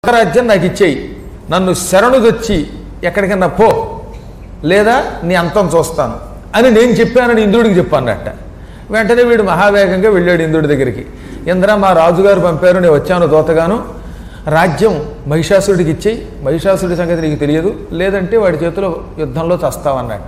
రాజ్యం నాకు ఇచ్చేయి నన్ను శరణుదొచ్చి ఎక్కడికన్నా పో లేదా నీ అంతం చూస్తాను అని నేను చెప్పానని ఇంద్రుడికి చెప్పానట వెంటనే వీడు మహావేగంగా వెళ్ళాడు ఇంద్రుడి దగ్గరికి ఇంద్ర మా రాజుగారు పంపారు నేను వచ్చాను దోతగాను రాజ్యం మహిషాసుడికి ఇచ్చేయి మహిషాసుడి సంగతి నీకు తెలియదు లేదంటే వాడి చేతిలో యుద్ధంలో చస్తావన్నట్ట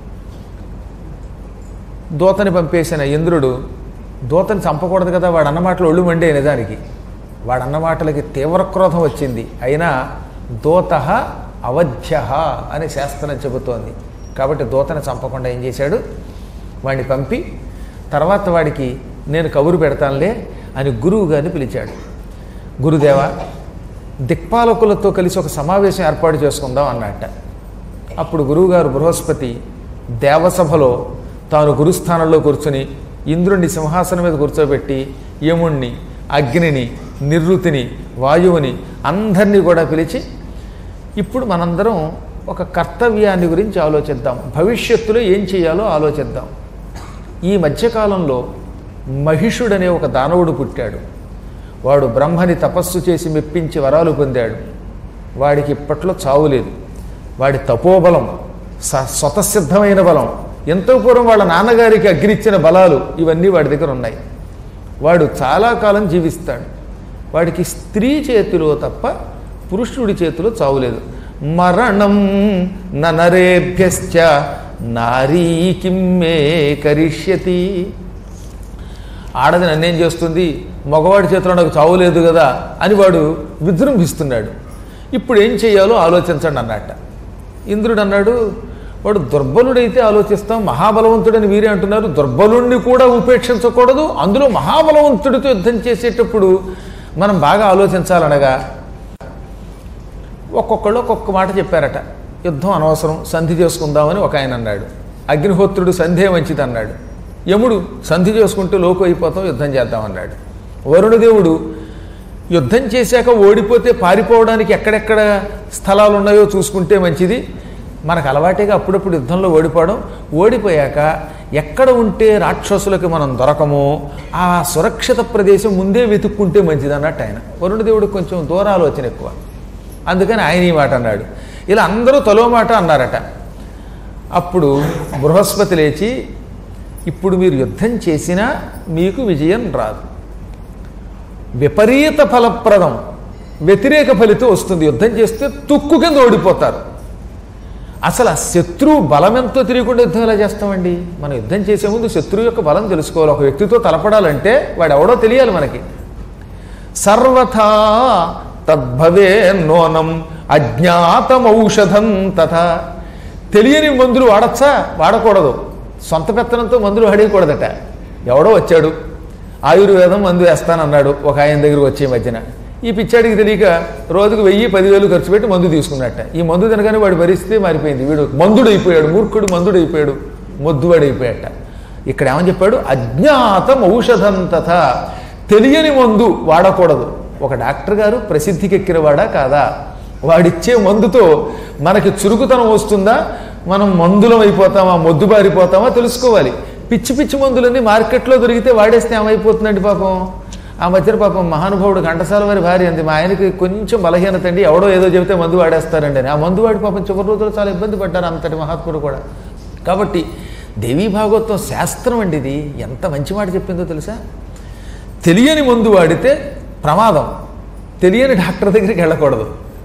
దూతని పంపేసిన ఇంద్రుడు దూతని చంపకూడదు కదా వాడు అన్న మాటలు ఒళ్ళు మండే నిజానికి వాడు అన్న మాటలకి తీవ్ర క్రోధం వచ్చింది అయినా దూత అవధ్య అని శాస్త్రం చెబుతోంది కాబట్టి దూతని చంపకుండా ఏం చేశాడు వాడిని పంపి తర్వాత వాడికి నేను కబురు పెడతానులే అని గురువు గారిని పిలిచాడు గురుదేవ దిక్పాలకులతో కలిసి ఒక సమావేశం ఏర్పాటు చేసుకుందాం అన్నట్ట అప్పుడు గురువుగారు బృహస్పతి దేవసభలో తాను గురుస్థానంలో కూర్చుని ఇంద్రుణ్ణి సింహాసనం మీద కూర్చోబెట్టి యముణ్ణి అగ్నిని నిర్రుతిని వాయువుని అందరినీ కూడా పిలిచి ఇప్పుడు మనందరం ఒక కర్తవ్యాన్ని గురించి ఆలోచిద్దాం భవిష్యత్తులో ఏం చేయాలో ఆలోచిద్దాం ఈ మధ్యకాలంలో మహిషుడనే ఒక దానవుడు పుట్టాడు వాడు బ్రహ్మని తపస్సు చేసి మెప్పించి వరాలు పొందాడు వాడికి ఇప్పట్లో చావు లేదు వాడి తపోబలం స స్వతసిద్ధమైన బలం ఎంతో పూర్వం వాళ్ళ నాన్నగారికి అగ్నిచ్చిన బలాలు ఇవన్నీ వాడి దగ్గర ఉన్నాయి వాడు చాలా కాలం జీవిస్తాడు వాడికి స్త్రీ చేతిలో తప్ప పురుషుడి చేతిలో చావులేదు మరణం ననరేభ్యశ్చ నారీ కిమ్మే కరిష్యతి ఆడది నన్నేం చేస్తుంది మగవాడి చేతిలో నాకు చావు లేదు కదా అని వాడు విజృంభిస్తున్నాడు ఇప్పుడు ఏం చేయాలో ఆలోచించండి అన్నట్ట ఇంద్రుడు అన్నాడు వాడు దుర్బలుడైతే ఆలోచిస్తాం మహాబలవంతుడని వీరే అంటున్నారు దుర్బలుణ్ణి కూడా ఉపేక్షించకూడదు అందులో మహాబలవంతుడితో యుద్ధం చేసేటప్పుడు మనం బాగా ఆలోచించాలనగా ఒక్కొక్కళ్ళు ఒక్కొక్క మాట చెప్పారట యుద్ధం అనవసరం సంధి చేసుకుందామని ఒక ఆయన అన్నాడు అగ్నిహోత్రుడు సంధే మంచిది అన్నాడు యముడు సంధి చేసుకుంటూ లోకు అయిపోతాం యుద్ధం చేద్దామన్నాడు వరుణదేవుడు యుద్ధం చేశాక ఓడిపోతే పారిపోవడానికి ఎక్కడెక్కడ స్థలాలు ఉన్నాయో చూసుకుంటే మంచిది మనకు అలవాటేగా అప్పుడప్పుడు యుద్ధంలో ఓడిపోవడం ఓడిపోయాక ఎక్కడ ఉంటే రాక్షసులకు మనం దొరకమో ఆ సురక్షిత ప్రదేశం ముందే వెతుక్కుంటే మంచిది అన్నట్టు ఆయన వరుణదేవుడు కొంచెం దూరాలోచన ఎక్కువ అందుకని ఆయన ఈ మాట అన్నాడు ఇలా అందరూ తలో మాట అన్నారట అప్పుడు బృహస్పతి లేచి ఇప్పుడు మీరు యుద్ధం చేసినా మీకు విజయం రాదు విపరీత ఫలప్రదం వ్యతిరేక ఫలితం వస్తుంది యుద్ధం చేస్తే తుక్కు కింద ఓడిపోతారు అసలు ఆ శత్రువు బలం ఎంతో తెలియకుండా యుద్ధం ఎలా చేస్తామండి మనం యుద్ధం చేసే ముందు శత్రువు యొక్క బలం తెలుసుకోవాలి ఒక వ్యక్తితో తలపడాలంటే వాడు ఎవడో తెలియాలి మనకి సర్వథా తద్భవే నోనం అజ్ఞాతమౌషధం తథా తెలియని మందులు వాడచ్చా వాడకూడదు సొంత పెత్తనంతో మందులు వాడేయకూడదట ఎవడో వచ్చాడు ఆయుర్వేదం మందు వేస్తానన్నాడు ఒక ఆయన దగ్గరకు వచ్చే మధ్యన ఈ పిచ్చాడికి తెలియక రోజుకు వెయ్యి పదివేలు ఖర్చు పెట్టి మందు తీసుకున్నట్ట ఈ మందు తినగానే వాడి పరిస్థితి మారిపోయింది వీడు మందుడు అయిపోయాడు మూర్ఖుడు మందుడు అయిపోయాడు మొద్దువాడు అయిపోయాట ఇక్కడ ఏమని చెప్పాడు అజ్ఞాతం ఔషధం తథా తెలియని మందు వాడకూడదు ఒక డాక్టర్ గారు ప్రసిద్ధికెక్కినవాడా కాదా వాడిచ్చే మందుతో మనకి చురుకుతనం వస్తుందా మనం మందులం అయిపోతామా మొద్దుబారిపోతామా తెలుసుకోవాలి పిచ్చి పిచ్చి మందులన్నీ మార్కెట్లో దొరికితే వాడేస్తే ఏమైపోతుందండి పాపం ఆ మధ్యన పాపం మహానుభావుడు ఘంటసాల వారి భార్య అంది మా ఆయనకి కొంచెం బలహీనత అండి ఎవడో ఏదో చెబితే మందు వాడేస్తారండి అని ఆ మందు వాడి పాపం చివరి రోజులు చాలా ఇబ్బంది పడ్డారు అంతటి మహాత్ముడు కూడా కాబట్టి దేవీ భాగవతం శాస్త్రం అండి ఇది ఎంత మంచి మాట చెప్పిందో తెలుసా తెలియని మందు వాడితే ప్రమాదం తెలియని డాక్టర్ దగ్గరికి వెళ్ళకూడదు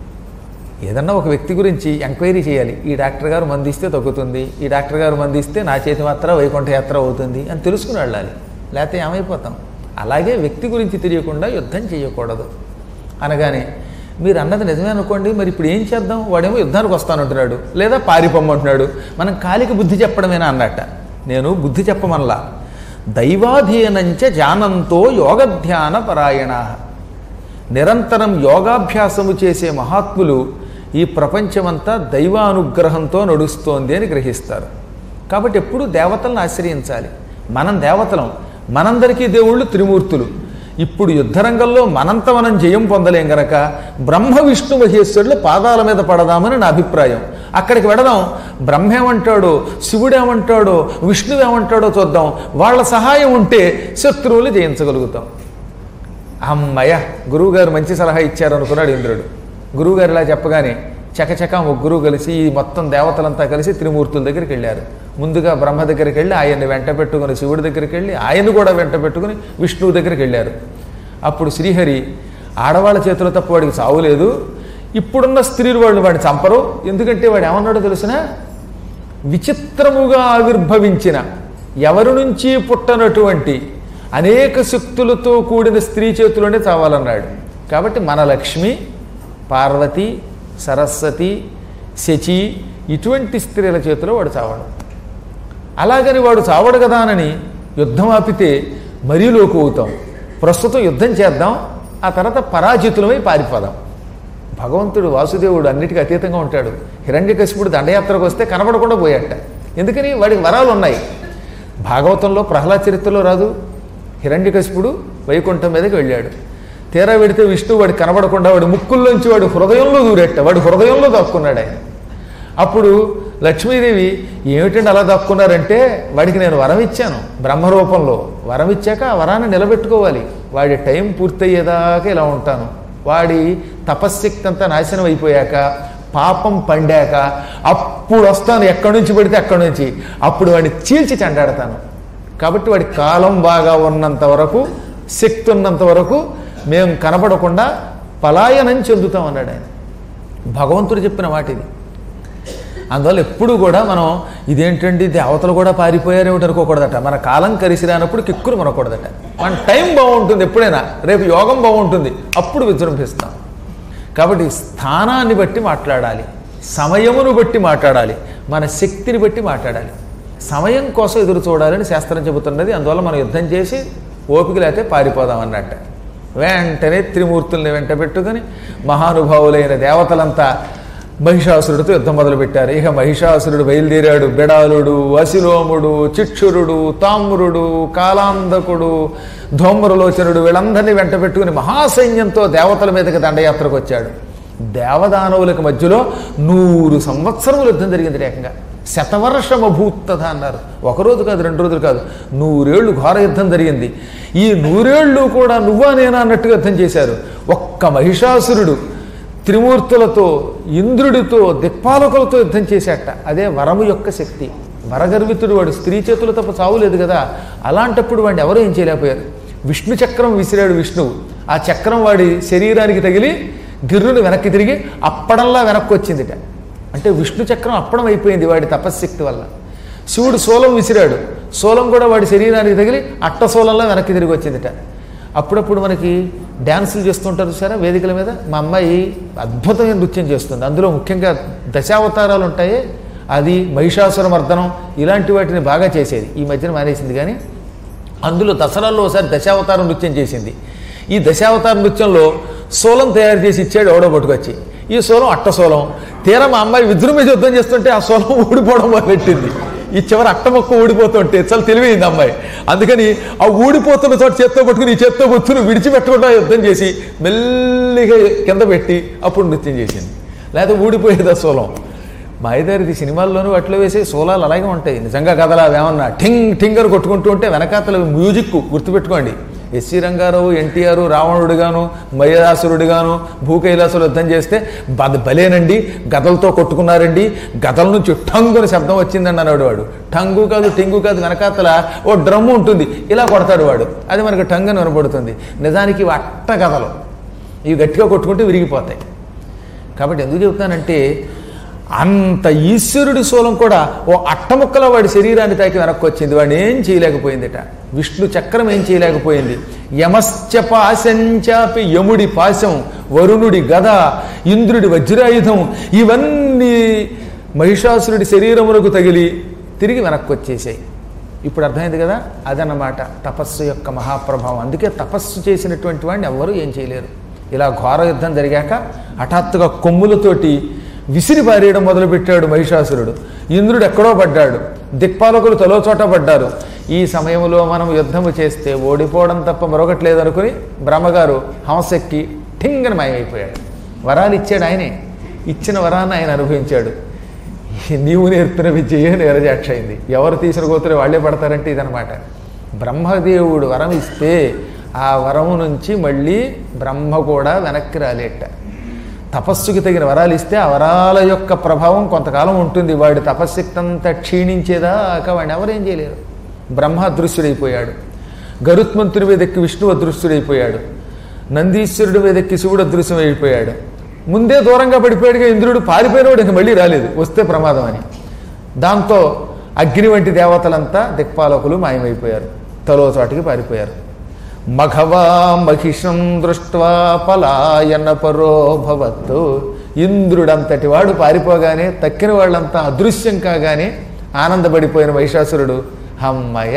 ఏదన్నా ఒక వ్యక్తి గురించి ఎంక్వైరీ చేయాలి ఈ డాక్టర్ గారు మందిస్తే తగ్గుతుంది ఈ డాక్టర్ గారు మందిస్తే నా చేతి మాత్ర వైకుంఠ యాత్ర అవుతుంది అని తెలుసుకుని వెళ్ళాలి లేకపోతే ఏమైపోతాం అలాగే వ్యక్తి గురించి తెలియకుండా యుద్ధం చేయకూడదు అనగానే మీరు అన్నది నిజమే అనుకోండి మరి ఇప్పుడు ఏం చేద్దాం వాడేమో యుద్ధానికి వస్తానంటున్నాడు లేదా పారిపోమ్మంటున్నాడు మనం కాలికి బుద్ధి చెప్పడమేనా అన్నట్ట నేను బుద్ధి చెప్పమనలా దైవాధీనంచ జానంతో యోగధ్యాన పరాయణ నిరంతరం యోగాభ్యాసము చేసే మహాత్ములు ఈ ప్రపంచమంతా దైవానుగ్రహంతో నడుస్తోంది అని గ్రహిస్తారు కాబట్టి ఎప్పుడూ దేవతలను ఆశ్రయించాలి మనం దేవతలం మనందరికీ దేవుళ్ళు త్రిమూర్తులు ఇప్పుడు యుద్ధరంగంలో మనంత మనం జయం పొందలేం గనక బ్రహ్మ విష్ణు మహేశ్వరులు పాదాల మీద పడదామని నా అభిప్రాయం అక్కడికి వెడదాం బ్రహ్మ ఏమంటాడో శివుడు ఏమంటాడో విష్ణువు ఏమంటాడో చూద్దాం వాళ్ళ సహాయం ఉంటే శత్రువులు జయించగలుగుతాం అమ్మయ్య గురువుగారు మంచి సలహా ఇచ్చారు అనుకున్నాడు ఇంద్రుడు గురువుగారు ఇలా చెప్పగానే చకచక ముగ్గురు కలిసి ఈ మొత్తం దేవతలంతా కలిసి త్రిమూర్తుల దగ్గరికి వెళ్ళారు ముందుగా బ్రహ్మ దగ్గరికి వెళ్ళి ఆయన్ని వెంట పెట్టుకుని శివుడి దగ్గరికి వెళ్ళి ఆయన కూడా వెంట పెట్టుకుని విష్ణువు దగ్గరికి వెళ్ళారు అప్పుడు శ్రీహరి ఆడవాళ్ళ చేతిలో తప్ప వాడికి చావు లేదు ఇప్పుడున్న స్త్రీలు వాళ్ళు వాడిని చంపరు ఎందుకంటే వాడు ఏమన్నాడో తెలిసినా విచిత్రముగా ఆవిర్భవించిన ఎవరి నుంచి పుట్టనటువంటి అనేక శక్తులతో కూడిన స్త్రీ చేతిలోనే చావాలన్నాడు కాబట్టి మన లక్ష్మి పార్వతి సరస్వతి శచి ఇటువంటి స్త్రీల చేతిలో వాడు చావడు అలాగని వాడు చావడు కదా అని యుద్ధం ఆపితే మరీ లోకు అవుతాం ప్రస్తుతం యుద్ధం చేద్దాం ఆ తర్వాత పరాజితులమై పారిపోదాం భగవంతుడు వాసుదేవుడు అన్నిటికీ అతీతంగా ఉంటాడు హిరణ్యకశిపుడు దండయాత్రకు వస్తే కనబడకుండా పోయాట ఎందుకని వాడికి వరాలు ఉన్నాయి భాగవతంలో ప్రహ్లాద చరిత్రలో రాదు హిరణ్యకశిపుడు వైకుంఠం మీదకి వెళ్ళాడు తీరా వెడితే విష్ణువు వాడికి కనబడకుండా వాడి ముక్కుల్లోంచి వాడు హృదయంలో దూరెట్ట వాడి హృదయంలో దాక్కున్నాడు ఆయన అప్పుడు లక్ష్మీదేవి ఏమిటండి అలా దాక్కున్నారంటే వాడికి నేను వరం ఇచ్చాను బ్రహ్మరూపంలో వరం ఇచ్చాక ఆ వరాన్ని నిలబెట్టుకోవాలి వాడి టైం పూర్తయ్యేదాకా ఇలా ఉంటాను వాడి తపశ్శక్తి అంతా నాశనం అయిపోయాక పాపం పండాక అప్పుడు వస్తాను ఎక్కడి నుంచి పడితే అక్కడి నుంచి అప్పుడు వాడిని చీల్చి చెండాడతాను కాబట్టి వాడి కాలం బాగా ఉన్నంత వరకు శక్తి ఉన్నంత వరకు మేము కనపడకుండా పలాయనం చెందుతాం అన్నాడు ఆయన భగవంతుడు చెప్పిన మాట ఇది అందువల్ల ఎప్పుడు కూడా మనం ఇదేంటండి దేవతలు కూడా పారిపోయారేమిటి అనుకోకూడదట మన కాలం కలిసి రానప్పుడు కిక్కురు మనకూడదట మన టైం బాగుంటుంది ఎప్పుడైనా రేపు యోగం బాగుంటుంది అప్పుడు విజృంభిస్తాం కాబట్టి స్థానాన్ని బట్టి మాట్లాడాలి సమయమును బట్టి మాట్లాడాలి మన శక్తిని బట్టి మాట్లాడాలి సమయం కోసం ఎదురు చూడాలని శాస్త్రం చెబుతున్నది అందువల్ల మనం యుద్ధం చేసి ఓపిక లేకపోతే పారిపోదాం అన్నట్ట వెంటనే త్రిమూర్తుల్ని వెంట పెట్టుకొని మహానుభావులైన దేవతలంతా మహిషాసురుడితో యుద్ధం మొదలుపెట్టారు ఇక మహిషాసురుడు బయలుదేరాడు బిడాలుడు వశిలోముడు చిక్షురుడు తామ్రుడు కాలాంధకుడు ధూమ్రలోచనుడు వీళ్ళందరినీ వెంట పెట్టుకుని మహాసైన్యంతో దేవతల మీదకి దండయాత్రకు వచ్చాడు దేవదానవులకు మధ్యలో నూరు సంవత్సరములు యుద్ధం జరిగింది ఏకంగా శతవర్షమభూతత అన్నారు ఒకరోజు కాదు రెండు రోజులు కాదు నూరేళ్లు ఘోర యుద్ధం జరిగింది ఈ నూరేళ్లు కూడా నువ్వా నేనా అన్నట్టుగా యుద్ధం చేశారు ఒక్క మహిషాసురుడు త్రిమూర్తులతో ఇంద్రుడితో దిక్పాలకులతో యుద్ధం చేశాట అదే వరము యొక్క శక్తి వరగర్వితుడు వాడు స్త్రీ చేతులు తప్ప చావులేదు కదా అలాంటప్పుడు వాడిని ఎవరు ఏం చేయలేకపోయారు విష్ణు చక్రం విసిరాడు విష్ణువు ఆ చక్రం వాడి శరీరానికి తగిలి గిర్రును వెనక్కి తిరిగి అప్పడంలా వెనక్కి వచ్చిందిట అంటే విష్ణు చక్రం అప్పడం అయిపోయింది వాడి తపశ్శక్తి వల్ల శివుడు సోలం విసిరాడు సోలం కూడా వాడి శరీరానికి తగిలి అట్ట సోలంలో వెనక్కి తిరిగి వచ్చిందిట అప్పుడప్పుడు మనకి డ్యాన్సులు చేస్తుంటారు చూసారా వేదికల మీద మా అమ్మాయి అద్భుతమైన నృత్యం చేస్తుంది అందులో ముఖ్యంగా దశావతారాలు ఉంటాయి అది మహిషాసుర మర్దనం ఇలాంటి వాటిని బాగా చేసేది ఈ మధ్యన మానేసింది కానీ అందులో దసరాల్లో ఒకసారి దశావతార నృత్యం చేసింది ఈ దశావతార నృత్యంలో సోలం తయారు చేసి ఇచ్చాడు ఎవడో పట్టుకొచ్చి ఈ సోలం అట్ట సోలం తీరా మా అమ్మాయి విజృంభ యుద్ధం చేస్తుంటే ఆ సోలం ఊడిపోవడం మొదలెట్టింది ఈ చివరి అట్టమొక్క ఊడిపోతుంటే చాలా తెలివైంది అమ్మాయి అందుకని ఆ ఊడిపోతున్న చోట చేత్తో పట్టుకుని ఈ చేత్తో పట్టుకుని విడిచిపెట్టకుండా యుద్ధం చేసి మెల్లిగా కింద పెట్టి అప్పుడు నృత్యం చేసింది లేకపోతే ఊడిపోయేది ఆ సోలం మాయదారిది సినిమాల్లోనూ వాటిలో వేసే సోలాలు అలాగే ఉంటాయి నిజంగా కథలు అవేమన్నా ఠింగ్ ఠింగ్ అని కొట్టుకుంటూ ఉంటే వెనకాతల మ్యూజిక్ గుర్తుపెట్టుకోండి ఎస్సీ రంగారావు ఎన్టీఆర్ రావణుడిగాను మయదాసురుడిగాను భూకైలాసులు యుద్ధం చేస్తే బద బలేనండి గదలతో కొట్టుకున్నారండి గదల నుంచి టంగుని శబ్దం వచ్చిందండి అన్నాడు వాడు టంగు కాదు టింగు కాదు వెనకాతల ఓ డ్రమ్ము ఉంటుంది ఇలా కొడతాడు వాడు అది మనకు టంగ్ అని వినబడుతుంది నిజానికి ఇవి అట్ట గదలు ఇవి గట్టిగా కొట్టుకుంటే విరిగిపోతాయి కాబట్టి ఎందుకు చెబుతానంటే అంత ఈశ్వరుడి సోలం కూడా ఓ అట్టముక్కల వాడి శరీరాన్ని తాకి వెనక్కి వచ్చింది వాడిని ఏం చేయలేకపోయిందిట విష్ణు చక్రం ఏం చేయలేకపోయింది యమశ్చ పాశంచాపి యముడి పాశం వరుణుడి గద ఇంద్రుడి వజ్రాయుధం ఇవన్నీ మహిషాసురుడి శరీరములకు తగిలి తిరిగి వెనక్కి వచ్చేసాయి ఇప్పుడు అర్థమైంది కదా అదన్నమాట తపస్సు యొక్క మహాప్రభావం అందుకే తపస్సు చేసినటువంటి వాడిని ఎవ్వరూ ఏం చేయలేరు ఇలా ఘోర యుద్ధం జరిగాక హఠాత్తుగా కొమ్ములతోటి విసిరి పారేయడం మొదలుపెట్టాడు మహిషాసురుడు ఇంద్రుడు ఎక్కడో పడ్డాడు దిక్పాలకులు తలో చోట పడ్డారు ఈ సమయంలో మనం యుద్ధము చేస్తే ఓడిపోవడం తప్ప మరొకటి లేదనుకుని బ్రహ్మగారు హంసెక్కి ఠింగని మాయమైపోయాడు వరాలు ఇచ్చాడు ఆయనే ఇచ్చిన వరాన్ని ఆయన అనుభవించాడు నీవు నేర్పిన విద్యయే నీరజాక్ష అయింది ఎవరు తీసిన గోతులు వాళ్ళే పడతారంటే ఇదనమాట బ్రహ్మదేవుడు వరం ఇస్తే ఆ వరము నుంచి మళ్ళీ బ్రహ్మ కూడా వెనక్కి రాలేట తపస్సుకి తగిన వరాలు ఇస్తే ఆ వరాల యొక్క ప్రభావం కొంతకాలం ఉంటుంది వాడి తపశ్శక్తి అంతా క్షీణించేదాకా వాడిని ఎవరేం చేయలేరు బ్రహ్మ అదృశ్యుడైపోయాడు గరుత్మంతుడి మీదెక్కి విష్ణువు అదృశ్యుడైపోయాడు నందీశ్వరుడి మీదెక్కి శివుడు అదృశ్యం అయిపోయాడు ముందే దూరంగా పడిపోయాడుగా ఇంద్రుడు పారిపోయినవాడు ఇంక మళ్ళీ రాలేదు వస్తే ప్రమాదం అని దాంతో అగ్ని వంటి దేవతలంతా దిక్పాలకులు మాయమైపోయారు తలో చోటికి పారిపోయారు మఘవా మహిషం దృష్ట్వా పలాయన పరో భవత్తు ఇంద్రుడంతటి వాడు పారిపోగానే తక్కిన వాళ్ళంతా అదృశ్యం కాగానే ఆనందపడిపోయిన మహిషాసురుడు హమ్మయ్య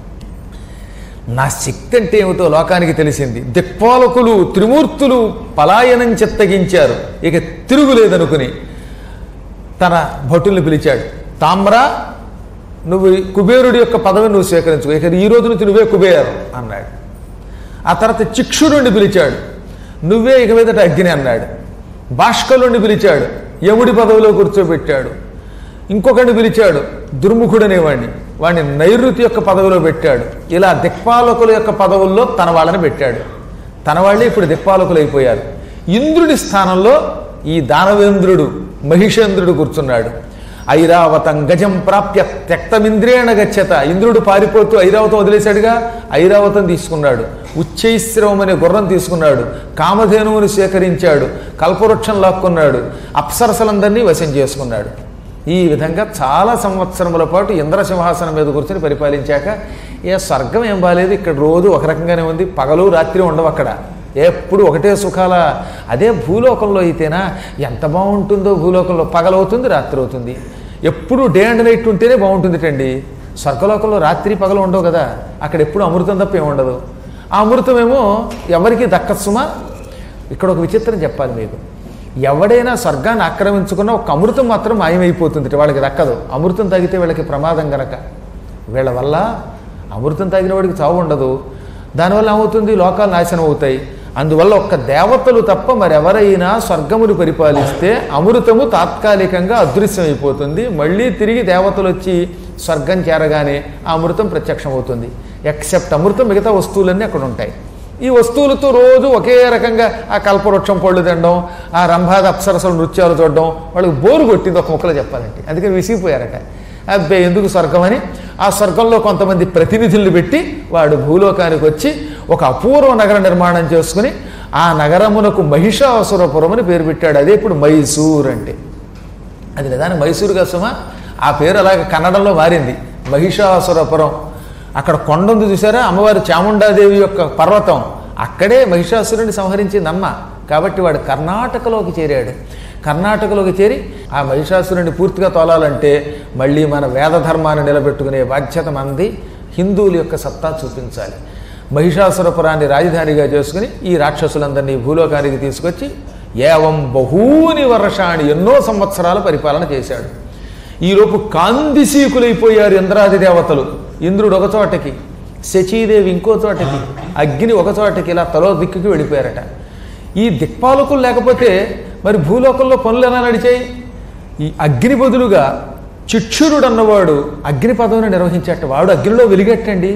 నా శక్తి అంటే ఏమిటో లోకానికి తెలిసింది దిక్పాలకులు త్రిమూర్తులు పలాయనం చిత్తగించారు ఇక తిరుగులేదనుకుని తన భటుల్ని పిలిచాడు తామ్ర నువ్వు కుబేరుడి యొక్క పదవిని నువ్వు స్వీకరించుకో ఇక ఈ రోజు నుంచి నువ్వే కుబేరు అన్నాడు ఆ తర్వాత చిక్షురుణ్ణి పిలిచాడు నువ్వే ఇక మీదట అగ్ని అన్నాడు భాష్కలుణ్ణి పిలిచాడు యముడి పదవిలో కూర్చోబెట్టాడు ఇంకొకడిని పిలిచాడు దుర్ముఖుడనేవాడిని వాడిని నైరుతి యొక్క పదవిలో పెట్టాడు ఇలా దిక్పాలకుల యొక్క పదవుల్లో తన వాళ్ళని పెట్టాడు తన వాళ్ళే ఇప్పుడు దిక్పాలకులు అయిపోయారు ఇంద్రుడి స్థానంలో ఈ దానవేంద్రుడు మహిషేంద్రుడు కూర్చున్నాడు ఐరావతం గజం ప్రాప్య త్యక్తమింద్రేణ గచ్చత ఇంద్రుడు పారిపోతూ ఐరావతం వదిలేశాడుగా ఐరావతం తీసుకున్నాడు ఉచ్చైశ్రవం అనే గుర్రం తీసుకున్నాడు కామధేనువుని సేకరించాడు కల్పవృక్షం లాక్కున్నాడు అప్సరసలందరినీ వశం చేసుకున్నాడు ఈ విధంగా చాలా సంవత్సరముల పాటు ఇంద్రసింహాసనం మీద కూర్చొని పరిపాలించాక ఏ స్వర్గం ఏం బాలేదు ఇక్కడ రోజు ఒక రకంగానే ఉంది పగలు రాత్రి ఉండవు అక్కడ ఎప్పుడు ఒకటే సుఖాల అదే భూలోకంలో అయితేనా ఎంత బాగుంటుందో భూలోకంలో పగలవుతుంది రాత్రి అవుతుంది ఎప్పుడు డే అండ్ నైట్ ఉంటేనే బాగుంటుందిటండి స్వర్గలోకంలో రాత్రి పగలు ఉండవు కదా అక్కడ ఎప్పుడు అమృతం తప్ప ఏమి ఉండదు ఆ అమృతమేమో ఎవరికి దక్కసుమా ఇక్కడ ఒక విచిత్రం చెప్పాలి మీకు ఎవడైనా స్వర్గాన్ని ఆక్రమించుకున్న ఒక అమృతం మాత్రం మాయమైపోతుంది వాళ్ళకి దక్కదు అమృతం తాగితే వీళ్ళకి ప్రమాదం గనక వీళ్ళ వల్ల అమృతం తాగిన వాడికి చావు ఉండదు దానివల్ల ఏమవుతుంది లోకాలు నాశనం అవుతాయి అందువల్ల ఒక్క దేవతలు తప్ప మరెవరైనా స్వర్గమును పరిపాలిస్తే అమృతము తాత్కాలికంగా అదృశ్యమైపోతుంది మళ్ళీ తిరిగి దేవతలు వచ్చి స్వర్గం చేరగానే ఆ అమృతం ప్రత్యక్షమవుతుంది ఎక్సెప్ట్ అమృతం మిగతా వస్తువులన్నీ అక్కడ ఉంటాయి ఈ వస్తువులతో రోజు ఒకే రకంగా ఆ కల్పవృక్షం పళ్ళు తినడం ఆ రంభాద అప్సరసల నృత్యాలు చూడడం వాళ్ళకి బోరు కొట్టింది ఒక ముక్కలో చెప్పాలంటే అందుకని విసిగిపోయారట అబ్బే ఎందుకు స్వర్గం అని ఆ స్వర్గంలో కొంతమంది ప్రతినిధులు పెట్టి వాడు భూలోకానికి వచ్చి ఒక అపూర్వ నగర నిర్మాణం చేసుకుని ఆ నగరమునకు మహిషాసురపురం అని పేరు పెట్టాడు అదే ఇప్పుడు మైసూర్ అంటే అది నిజానికి మైసూరు కసమా ఆ పేరు అలాగే కన్నడంలో మారింది మహిషాసురపురం అక్కడ కొండ ఉంది చూసారా అమ్మవారి చాముండాదేవి యొక్క పర్వతం అక్కడే మహిషాసురుని సంహరించింది అమ్మ కాబట్టి వాడు కర్ణాటకలోకి చేరాడు కర్ణాటకలోకి చేరి ఆ మహిషాసురుని పూర్తిగా తోలాలంటే మళ్ళీ మన వేద ధర్మాన్ని నిలబెట్టుకునే బాధ్యత మంది హిందువుల యొక్క సత్తా చూపించాలి మహిషాసురపురాన్ని రాజధానిగా చేసుకుని ఈ రాక్షసులందరినీ భూలోకానికి తీసుకొచ్చి ఏవం బహూని వర్షాన్ని ఎన్నో సంవత్సరాల పరిపాలన చేశాడు ఈలోపు కాందిసీకులైపోయారు ఇంద్రాది దేవతలు ఇంద్రుడు ఒక చోటకి శచీదేవి ఇంకో చోటకి అగ్ని ఒక చోటకి ఇలా తలో దిక్కుకి వెళ్ళిపోయారట ఈ దిక్పాలకులు లేకపోతే మరి భూలోకంలో పనులు ఎలా నడిచాయి ఈ అగ్ని బదులుగా చిక్షురుడు అన్నవాడు అగ్ని పదవిని నిర్వహించేట వాడు అగ్నిలో వెలిగట్టండి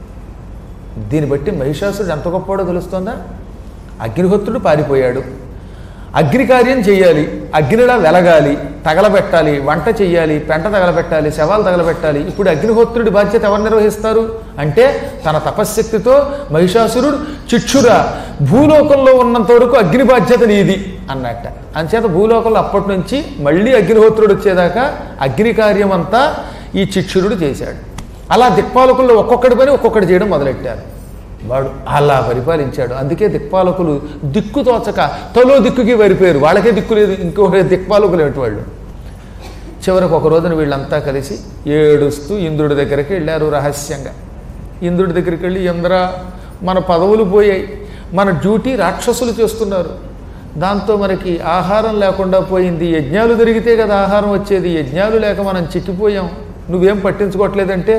దీన్ని బట్టి మహిషాసురుడు ఎంత గొప్పవాడో తెలుస్తుందా అగ్నిహోత్రుడు పారిపోయాడు అగ్ని కార్యం చేయాలి అగ్నిలా వెలగాలి తగలబెట్టాలి వంట చెయ్యాలి పెంట తగలబెట్టాలి శవాలు తగలబెట్టాలి ఇప్పుడు అగ్నిహోత్రుడి బాధ్యత ఎవరు నిర్వహిస్తారు అంటే తన తపశ్శక్తితో మహిషాసురుడు చిక్షురా భూలోకంలో ఉన్నంత వరకు అగ్ని బాధ్యత నీది అన్నట్ట అంచేత భూలోకంలో అప్పటి నుంచి మళ్ళీ అగ్నిహోత్రుడు వచ్చేదాకా అగ్ని కార్యం అంతా ఈ చిక్షురుడు చేశాడు అలా దిక్పాలకుల్లో ఒక్కొక్కడి పని ఒక్కొక్కటి చేయడం మొదలెట్టారు వాడు అలా పరిపాలించాడు అందుకే దిక్పాలకులు దిక్కు తోచక తలో దిక్కుకి వరిపోయారు వాళ్ళకే దిక్కు లేదు ఇంకొక దిక్పాలకులు ఏమిటి వాళ్ళు చివరికి ఒక రోజున వీళ్ళంతా కలిసి ఏడుస్తూ ఇంద్రుడి దగ్గరికి వెళ్ళారు రహస్యంగా ఇంద్రుడి దగ్గరికి వెళ్ళి ఇంద్ర మన పదవులు పోయాయి మన డ్యూటీ రాక్షసులు చేస్తున్నారు దాంతో మనకి ఆహారం లేకుండా పోయింది యజ్ఞాలు జరిగితే కదా ఆహారం వచ్చేది యజ్ఞాలు లేక మనం చిక్కిపోయాం నువ్వేం పట్టించుకోవట్లేదంటే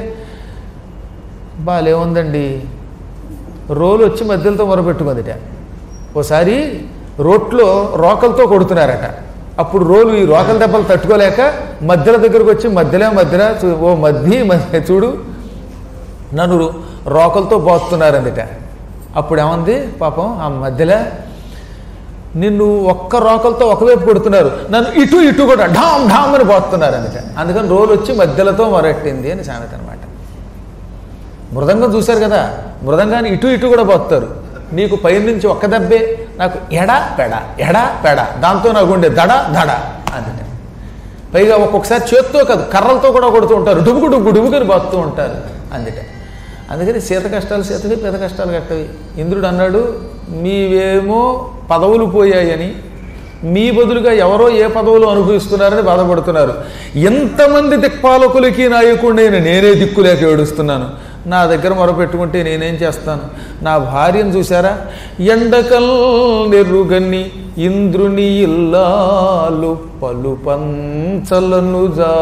బాలేముందండి రోలు వచ్చి మధ్యలతో మొరపెట్టుకుందిట ఓసారి రోట్లో రోకలతో కొడుతున్నారట అప్పుడు రోలు ఈ రోకల దెబ్బలు తట్టుకోలేక మధ్యల దగ్గరకు వచ్చి మధ్యలో మధ్యలో చూ- ఓ మధ్య మధ్య చూడు నన్ను రోకలతో పోస్తున్నారందిట అప్పుడు ఏమంది పాపం ఆ మధ్యలో నిన్ను ఒక్క రోకలతో ఒకవైపు కొడుతున్నారు నన్ను ఇటు ఇటు కూడా ఢామ్ ఢామ్ అని పోతున్నారు అందుకే అందుకని రోలు వచ్చి మధ్యలతో మొరట్టింది అని సామెత అనమాట మృదంగం చూశారు కదా మృదంగాన్ని ఇటు ఇటు కూడా పోతారు నీకు పైనుంచి ఒక్క దెబ్బే నాకు ఎడ పెడ ఎడ పెడ దాంతో నాకు ఉండే దడ దడ అందుకే పైగా ఒక్కొక్కసారి చేత్తో కాదు కర్రలతో కూడా కొడుతూ ఉంటారు డుబుకు డుబుకు డుబుకని బాగుతూ ఉంటారు అందుకే అందుకని సీత కష్టాలు సీతవి పెద్ద కష్టాలు కట్టవి ఇంద్రుడు అన్నాడు మీవేమో పదవులు పోయాయని మీ బదులుగా ఎవరో ఏ పదవులు అనుభవిస్తున్నారని బాధపడుతున్నారు ఎంతమంది దిక్పాలకులకి నాయకుడైన నేనే దిక్కులేక ఏడుస్తున్నాను నా దగ్గర మొరపెట్టుకుంటే నేనేం చేస్తాను నా భార్యను చూసారా ఎండకల్ నెర్రుగన్ని ఇంద్రుని ఇల్లాలు పలు పంచలను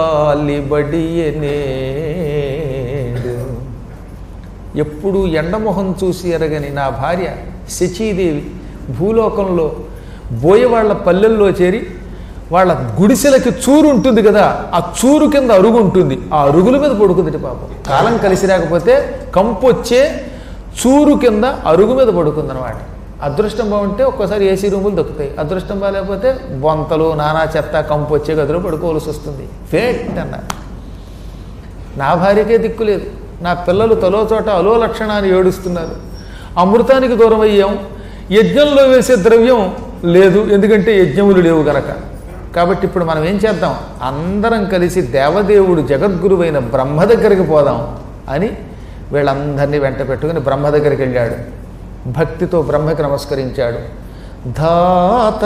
జాలిబడియనేడు ఎప్పుడు ఎండమొహం చూసి ఎరగని నా భార్య శచీదేవి భూలోకంలో బోయవాళ్ల పల్లెల్లో చేరి వాళ్ళ గుడిసెలకి చూరు ఉంటుంది కదా ఆ చూరు కింద అరుగు ఉంటుంది ఆ అరుగుల మీద పడుకుంది పాపం కాలం కలిసి రాకపోతే కంపు వచ్చే చూరు కింద అరుగు మీద పడుకుంది అనమాట అదృష్టం బాగుంటే ఒక్కోసారి ఏసీ రూములు దొక్కుతాయి అదృష్టం బాగాలేకపోతే బొంతలు నానా చెత్త కంపు వచ్చే గదిలో పడుకోవాల్సి వస్తుంది ఫేట్ అన్నారు నా భార్యకే దిక్కు లేదు నా పిల్లలు తలో చోట అలో లక్షణాన్ని ఏడుస్తున్నారు అమృతానికి దూరం అయ్యాం యజ్ఞంలో వేసే ద్రవ్యం లేదు ఎందుకంటే యజ్ఞములు లేవు గనక కాబట్టి ఇప్పుడు మనం ఏం చేద్దాం అందరం కలిసి దేవదేవుడు జగద్గురువైన బ్రహ్మ దగ్గరికి పోదాం అని వీళ్ళందరినీ వెంట పెట్టుకుని బ్రహ్మ దగ్గరికి వెళ్ళాడు భక్తితో బ్రహ్మకి నమస్కరించాడు ధాత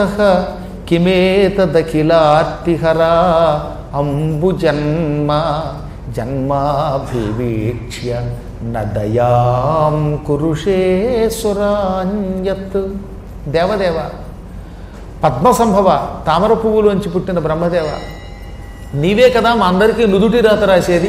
కిమేతదఖిలార్తిహరా అంబుజన్మ జన్మాభివీక్ష్య నదయాం కురుషే సురాన్యత్ దేవదేవ పద్మసంభవ తామర పువ్వులోంచి పుట్టిన బ్రహ్మదేవ నీవే కదా మా అందరికీ నుదుటి రాత రాసేది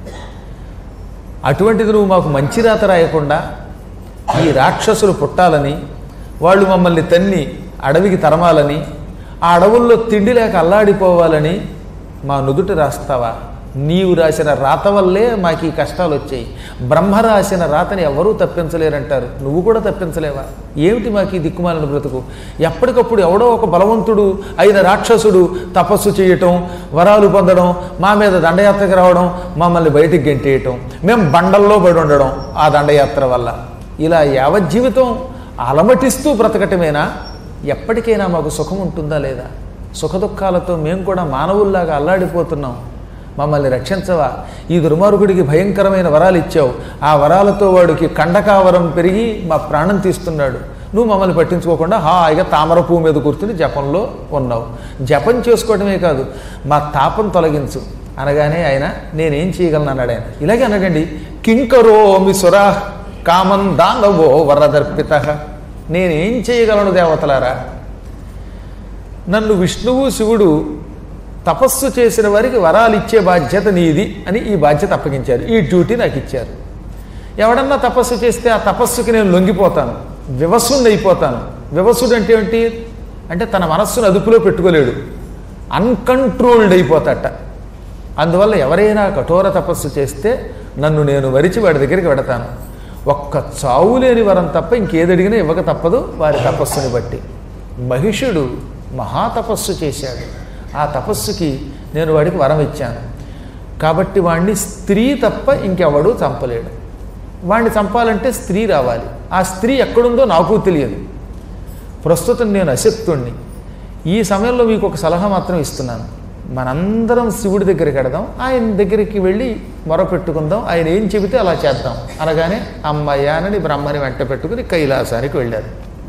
అటువంటిది నువ్వు మాకు మంచి రాత రాయకుండా ఈ రాక్షసులు పుట్టాలని వాళ్ళు మమ్మల్ని తన్ని అడవికి తరమాలని ఆ అడవుల్లో తిండి లేక అల్లాడిపోవాలని మా నుదుట రాస్తావా నీవు రాసిన రాత వల్లే మాకు ఈ కష్టాలు వచ్చాయి బ్రహ్మ రాసిన రాతని ఎవరూ తప్పించలేరంటారు నువ్వు కూడా తప్పించలేవా ఏమిటి మాకు ఈ దిక్కుమాలిన బ్రతుకు ఎప్పటికప్పుడు ఎవడో ఒక బలవంతుడు అయిన రాక్షసుడు తపస్సు చేయటం వరాలు పొందడం మా మీద దండయాత్రకు రావడం మమ్మల్ని బయటికి గెంటేయటం మేము బండల్లో పడి ఉండడం ఆ దండయాత్ర వల్ల ఇలా యావజ్జీవితం అలమటిస్తూ బ్రతకటమేనా ఎప్పటికైనా మాకు సుఖం ఉంటుందా లేదా సుఖదుఖాలతో మేము కూడా మానవుల్లాగా అల్లాడిపోతున్నాం మమ్మల్ని రక్షించవా ఈ దుర్మార్గుడికి భయంకరమైన వరాలు ఇచ్చావు ఆ వరాలతో వాడికి కండకావరం పెరిగి మా ప్రాణం తీస్తున్నాడు నువ్వు మమ్మల్ని పట్టించుకోకుండా హాయిగా తామర పువ్వు మీద కూర్చుని జపంలో ఉన్నావు జపం చేసుకోవడమే కాదు మా తాపం తొలగించు అనగానే ఆయన నేనేం చేయగలను అన్నాడు ఆయన ఇలాగే అనగండి కింకరోమి సురా కామన్ దానవో వరదర్పిత నేనేం చేయగలను దేవతలారా నన్ను విష్ణువు శివుడు తపస్సు చేసిన వారికి వరాలు ఇచ్చే బాధ్యత నీది అని ఈ బాధ్యత అప్పగించారు ఈ డ్యూటీ నాకు ఇచ్చారు ఎవడన్నా తపస్సు చేస్తే ఆ తపస్సుకి నేను లొంగిపోతాను వివసుని అయిపోతాను వివసుడు అంటే ఏంటి అంటే తన మనస్సును అదుపులో పెట్టుకోలేడు అన్కంట్రోల్డ్ అయిపోతాట అందువల్ల ఎవరైనా కఠోర తపస్సు చేస్తే నన్ను నేను వరిచి వాడి దగ్గరికి వెడతాను ఒక్క చావు లేని వరం తప్ప ఇంకేదడిగినా ఇవ్వక తప్పదు వారి తపస్సుని బట్టి మహిషుడు మహాతపస్సు చేశాడు ఆ తపస్సుకి నేను వాడికి వరం ఇచ్చాను కాబట్టి వాడిని స్త్రీ తప్ప ఇంకెవడూ చంపలేడు వాడిని చంపాలంటే స్త్రీ రావాలి ఆ స్త్రీ ఎక్కడుందో నాకు తెలియదు ప్రస్తుతం నేను అశక్తుణ్ణి ఈ సమయంలో మీకు ఒక సలహా మాత్రం ఇస్తున్నాను మనందరం శివుడి దగ్గరికి వెడదాం ఆయన దగ్గరికి వెళ్ళి మొరపెట్టుకుందాం ఆయన ఏం చెబితే అలా చేద్దాం అనగానే అమ్మయ్యానని బ్రహ్మని వెంట పెట్టుకుని కైలాసానికి వెళ్ళారు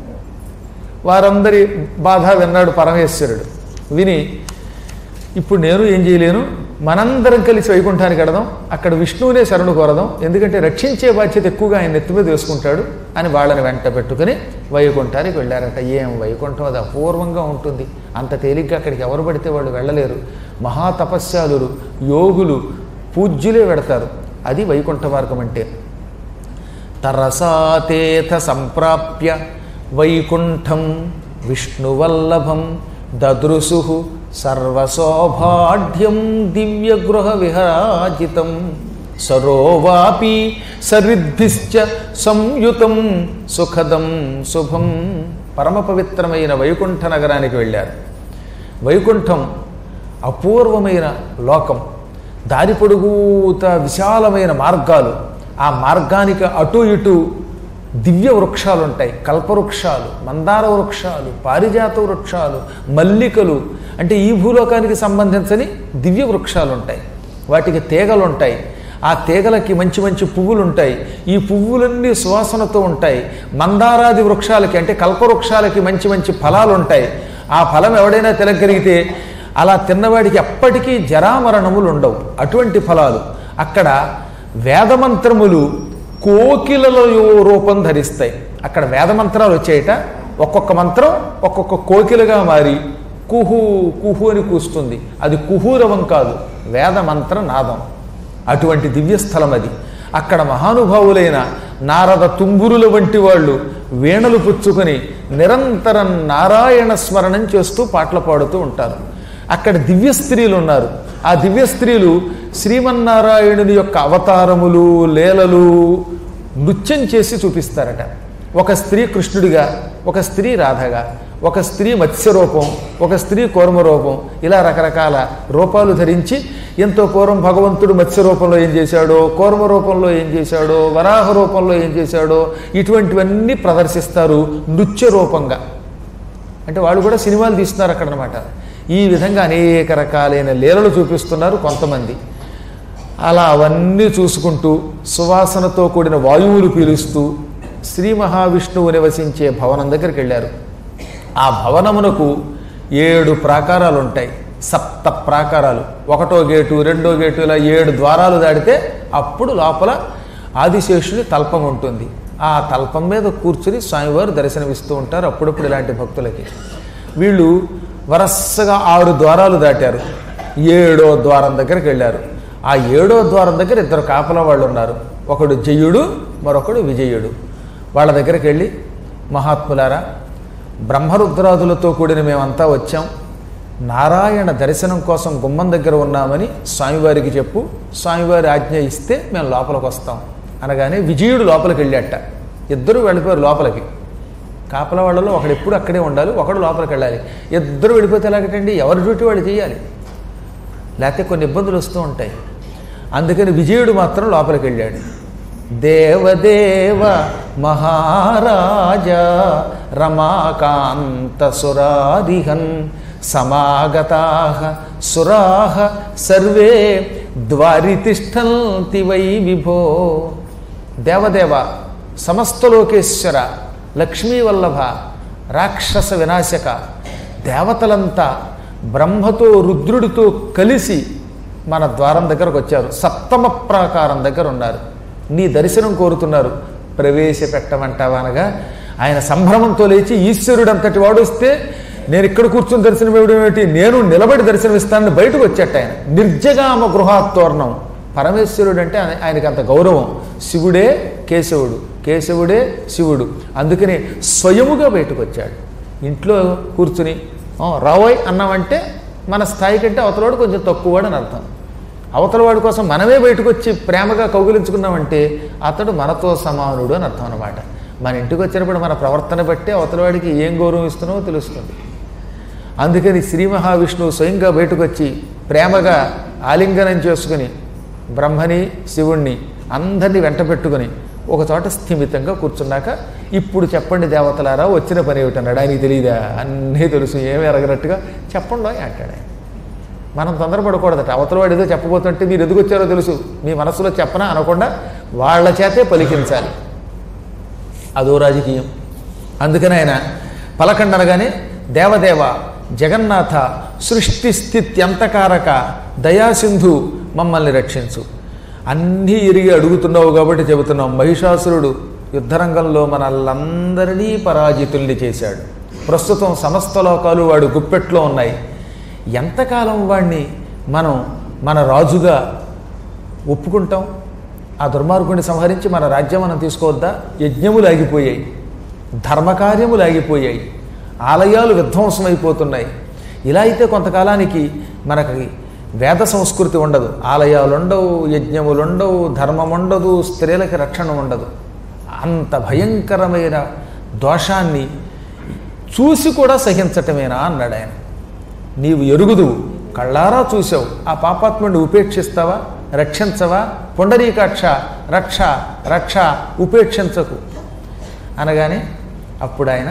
వారందరి బాధ విన్నాడు పరమేశ్వరుడు విని ఇప్పుడు నేను ఏం చేయలేను మనందరం కలిసి వైకుంఠానికి వెడదాం అక్కడ విష్ణువునే శరణు కోరదాం ఎందుకంటే రక్షించే బాధ్యత ఎక్కువగా ఆయన నెత్తి మీద వేసుకుంటాడు అని వాళ్ళని వెంట పెట్టుకుని వైకుంఠానికి వెళ్ళారట ఏం వైకుంఠం అది అపూర్వంగా ఉంటుంది అంత తేలిగ్గా అక్కడికి ఎవరు పడితే వాళ్ళు వెళ్ళలేరు మహాతపస్యాలురు యోగులు పూజ్యులే వెడతారు అది వైకుంఠ మార్గం అంటే తరసాతేథ సంప్రాప్య వైకుంఠం విష్ణువల్లభం దదృశు సర్వశోభాఢ్యం దివ్యగృహ విహాజితం సరోవాపి సరిద్భిశ్చ సంయుతం సుఖదం శుభం పరమ పవిత్రమైన వైకుంఠ నగరానికి వెళ్ళారు వైకుంఠం అపూర్వమైన లోకం దారి పొడుగుత విశాలమైన మార్గాలు ఆ మార్గానికి అటు ఇటు దివ్య వృక్షాలు ఉంటాయి కల్పవృక్షాలు మందార వృక్షాలు పారిజాత వృక్షాలు మల్లికలు అంటే ఈ భూలోకానికి సంబంధించని దివ్య వృక్షాలు ఉంటాయి వాటికి తీగలు ఉంటాయి ఆ తీగలకి మంచి మంచి పువ్వులు ఉంటాయి ఈ పువ్వులన్నీ సువాసనతో ఉంటాయి మందారాది వృక్షాలకి అంటే కల్పవృక్షాలకి మంచి మంచి ఫలాలు ఉంటాయి ఆ ఫలం ఎవడైనా తినగలిగితే అలా తిన్నవాడికి ఎప్పటికీ జరామరణములు ఉండవు అటువంటి ఫలాలు అక్కడ వేదమంత్రములు కోకిలలో రూపం ధరిస్తాయి అక్కడ వేదమంత్రాలు వచ్చేయట ఒక్కొక్క మంత్రం ఒక్కొక్క కోకిలగా మారి కుహు కుహు అని కూస్తుంది అది కుహూరవం కాదు వేదమంత్ర నాదం అటువంటి దివ్యస్థలం అది అక్కడ మహానుభావులైన నారద తుంబురుల వంటి వాళ్ళు వీణలు పుచ్చుకొని నిరంతరం నారాయణ స్మరణం చేస్తూ పాటలు పాడుతూ ఉంటారు అక్కడ దివ్య స్త్రీలు ఉన్నారు ఆ దివ్య స్త్రీలు శ్రీమన్నారాయణుని యొక్క అవతారములు లీలలు నృత్యం చేసి చూపిస్తారట ఒక స్త్రీ కృష్ణుడిగా ఒక స్త్రీ రాధగా ఒక స్త్రీ మత్స్యరూపం ఒక స్త్రీ కూర్మ రూపం ఇలా రకరకాల రూపాలు ధరించి ఎంతో పూర్వం భగవంతుడు మత్స్య రూపంలో ఏం చేశాడో కూర్మ రూపంలో ఏం చేశాడో వరాహ రూపంలో ఏం చేశాడో ఇటువంటివన్నీ ప్రదర్శిస్తారు నృత్య రూపంగా అంటే వాళ్ళు కూడా సినిమాలు తీస్తున్నారు అక్కడ అనమాట ఈ విధంగా అనేక రకాలైన లీలలు చూపిస్తున్నారు కొంతమంది అలా అవన్నీ చూసుకుంటూ సువాసనతో కూడిన వాయువులు పీలుస్తూ శ్రీ మహావిష్ణువు నివసించే భవనం దగ్గరికి వెళ్ళారు ఆ భవనమునకు ఏడు ప్రాకారాలు ఉంటాయి సప్త ప్రాకారాలు ఒకటో గేటు రెండో గేటు ఇలా ఏడు ద్వారాలు దాడితే అప్పుడు లోపల ఆదిశేషుని తల్పం ఉంటుంది ఆ తల్పం మీద కూర్చుని స్వామివారు దర్శనమిస్తూ ఉంటారు అప్పుడప్పుడు ఇలాంటి భక్తులకి వీళ్ళు వరసగా ఆరు ద్వారాలు దాటారు ఏడో ద్వారం దగ్గరికి వెళ్ళారు ఆ ఏడో ద్వారం దగ్గర ఇద్దరు కాపలా వాళ్ళు ఉన్నారు ఒకడు జయుడు మరొకడు విజయుడు వాళ్ళ దగ్గరికి వెళ్ళి మహాత్ములారా బ్రహ్మరుద్రాదులతో కూడిన మేమంతా వచ్చాం నారాయణ దర్శనం కోసం గుమ్మం దగ్గర ఉన్నామని స్వామివారికి చెప్పు స్వామివారి ఆజ్ఞ ఇస్తే మేము లోపలికి వస్తాం అనగానే విజయుడు లోపలికి వెళ్ళాట ఇద్దరు వెళ్ళిపోయారు లోపలికి కాపల వాళ్ళలో ఒకడు ఎప్పుడు అక్కడే ఉండాలి ఒకడు లోపలికి వెళ్ళాలి ఇద్దరు వెళ్ళిపోతే ఎలాగటండి ఎవరి డ్యూటీ వాళ్ళు చేయాలి లేకపోతే కొన్ని ఇబ్బందులు వస్తూ ఉంటాయి అందుకని విజయుడు మాత్రం లోపలికి వెళ్ళాడు దేవదేవ మహారాజా రమాకాంత సురాదిహన్ సమాగతా సురాహ సర్వే ద్వారి తిష్టంతి వై విభో దేవదేవ సమస్త లోకేశ్వర లక్ష్మీవల్లభ రాక్షస వినాశక దేవతలంతా బ్రహ్మతో రుద్రుడితో కలిసి మన ద్వారం దగ్గరకు వచ్చారు సప్తమ ప్రాకారం దగ్గర ఉన్నారు నీ దర్శనం కోరుతున్నారు ప్రవేశపెట్టమంటావా అనగా ఆయన సంభ్రమంతో లేచి ఈశ్వరుడంతటి వాడు వస్తే నేను ఇక్కడ కూర్చుని దర్శనం ఇవ్వడం ఏమిటి నేను నిలబడి దర్శనమిస్తానని బయటకు వచ్చేట ఆయన నిర్జగామ గృహాత్తోరణం పరమేశ్వరుడు అంటే ఆయన- ఆయనకి అంత గౌరవం శివుడే కేశవుడు కేశవుడే శివుడు అందుకని స్వయముగా బయటకు వచ్చాడు ఇంట్లో కూర్చుని "ఆ, రావోయ్ అన్నామంటే మన స్థాయి కంటే అవతలవాడు కొంచెం తక్కువవాడు అని అర్థం అవతలవాడి కోసం మనమే బయటకు వచ్చి ప్రేమగా కౌగిలించుకున్నామంటే అతడు మనతో సమానుడు అని అర్థం అనమాట మన ఇంటికి వచ్చినప్పుడు మన ప్రవర్తన బట్టి అవతలవాడికి ఏం గౌరవం ఇస్తున్నావో తెలుస్తుంది అందుకని శ్రీ మహావిష్ణువు స్వయంగా బయటకు వచ్చి ప్రేమగా ఆలింగనం చేసుకుని బ్రహ్మని శివుణ్ణి అందరినీ వెంట పెట్టుకుని ఒక చోట స్థిమితంగా కూర్చున్నాక ఇప్పుడు చెప్పండి దేవతలారా వచ్చిన పని ఏమిటన్నాడు ఆయనకి తెలియదా అన్నీ తెలుసు ఏమీ ఎరగనట్టుగా చెప్పండి అంటాడు ఆయన మనం తొందరపడకూడదట అవతలవాడు ఏదో చెప్పబోతుంటే మీరు ఎందుకు వచ్చారో తెలుసు మీ మనసులో చెప్పనా అనకుండా వాళ్ళ చేతే పలికించాలి అదో రాజకీయం అందుకని ఆయన పలకండి అనగానే దేవదేవ జగన్నాథ సృష్టి స్థిత్యంతకారక దయాసింధు మమ్మల్ని రక్షించు అన్నీ ఎరిగి అడుగుతున్నావు కాబట్టి చెబుతున్నాం మహిషాసురుడు యుద్ధరంగంలో మనల్లందరినీ పరాజితుల్ని చేశాడు ప్రస్తుతం సమస్త లోకాలు వాడు గుప్పెట్లో ఉన్నాయి ఎంతకాలం వాడిని మనం మన రాజుగా ఒప్పుకుంటాం ఆ దుర్మార్గుడిని సంహరించి మన రాజ్యం మనం తీసుకోవద్దా యజ్ఞములు ఆగిపోయాయి ధర్మకార్యములు ఆగిపోయాయి ఆలయాలు విధ్వంసమైపోతున్నాయి ఇలా అయితే కొంతకాలానికి మనకి వేద సంస్కృతి ఉండదు ఆలయాలు ఉండవు యజ్ఞములు ఉండవు ధర్మం ఉండదు స్త్రీలకి రక్షణ ఉండదు అంత భయంకరమైన దోషాన్ని చూసి కూడా సహించటమేనా అన్నాడు ఆయన నీవు ఎరుగుదువు కళ్ళారా చూసావు ఆ పాపాత్ముడిని ఉపేక్షిస్తావా రక్షించవా పుండరీకాక్ష రక్ష రక్ష ఉపేక్షించకు అనగానే అప్పుడు ఆయన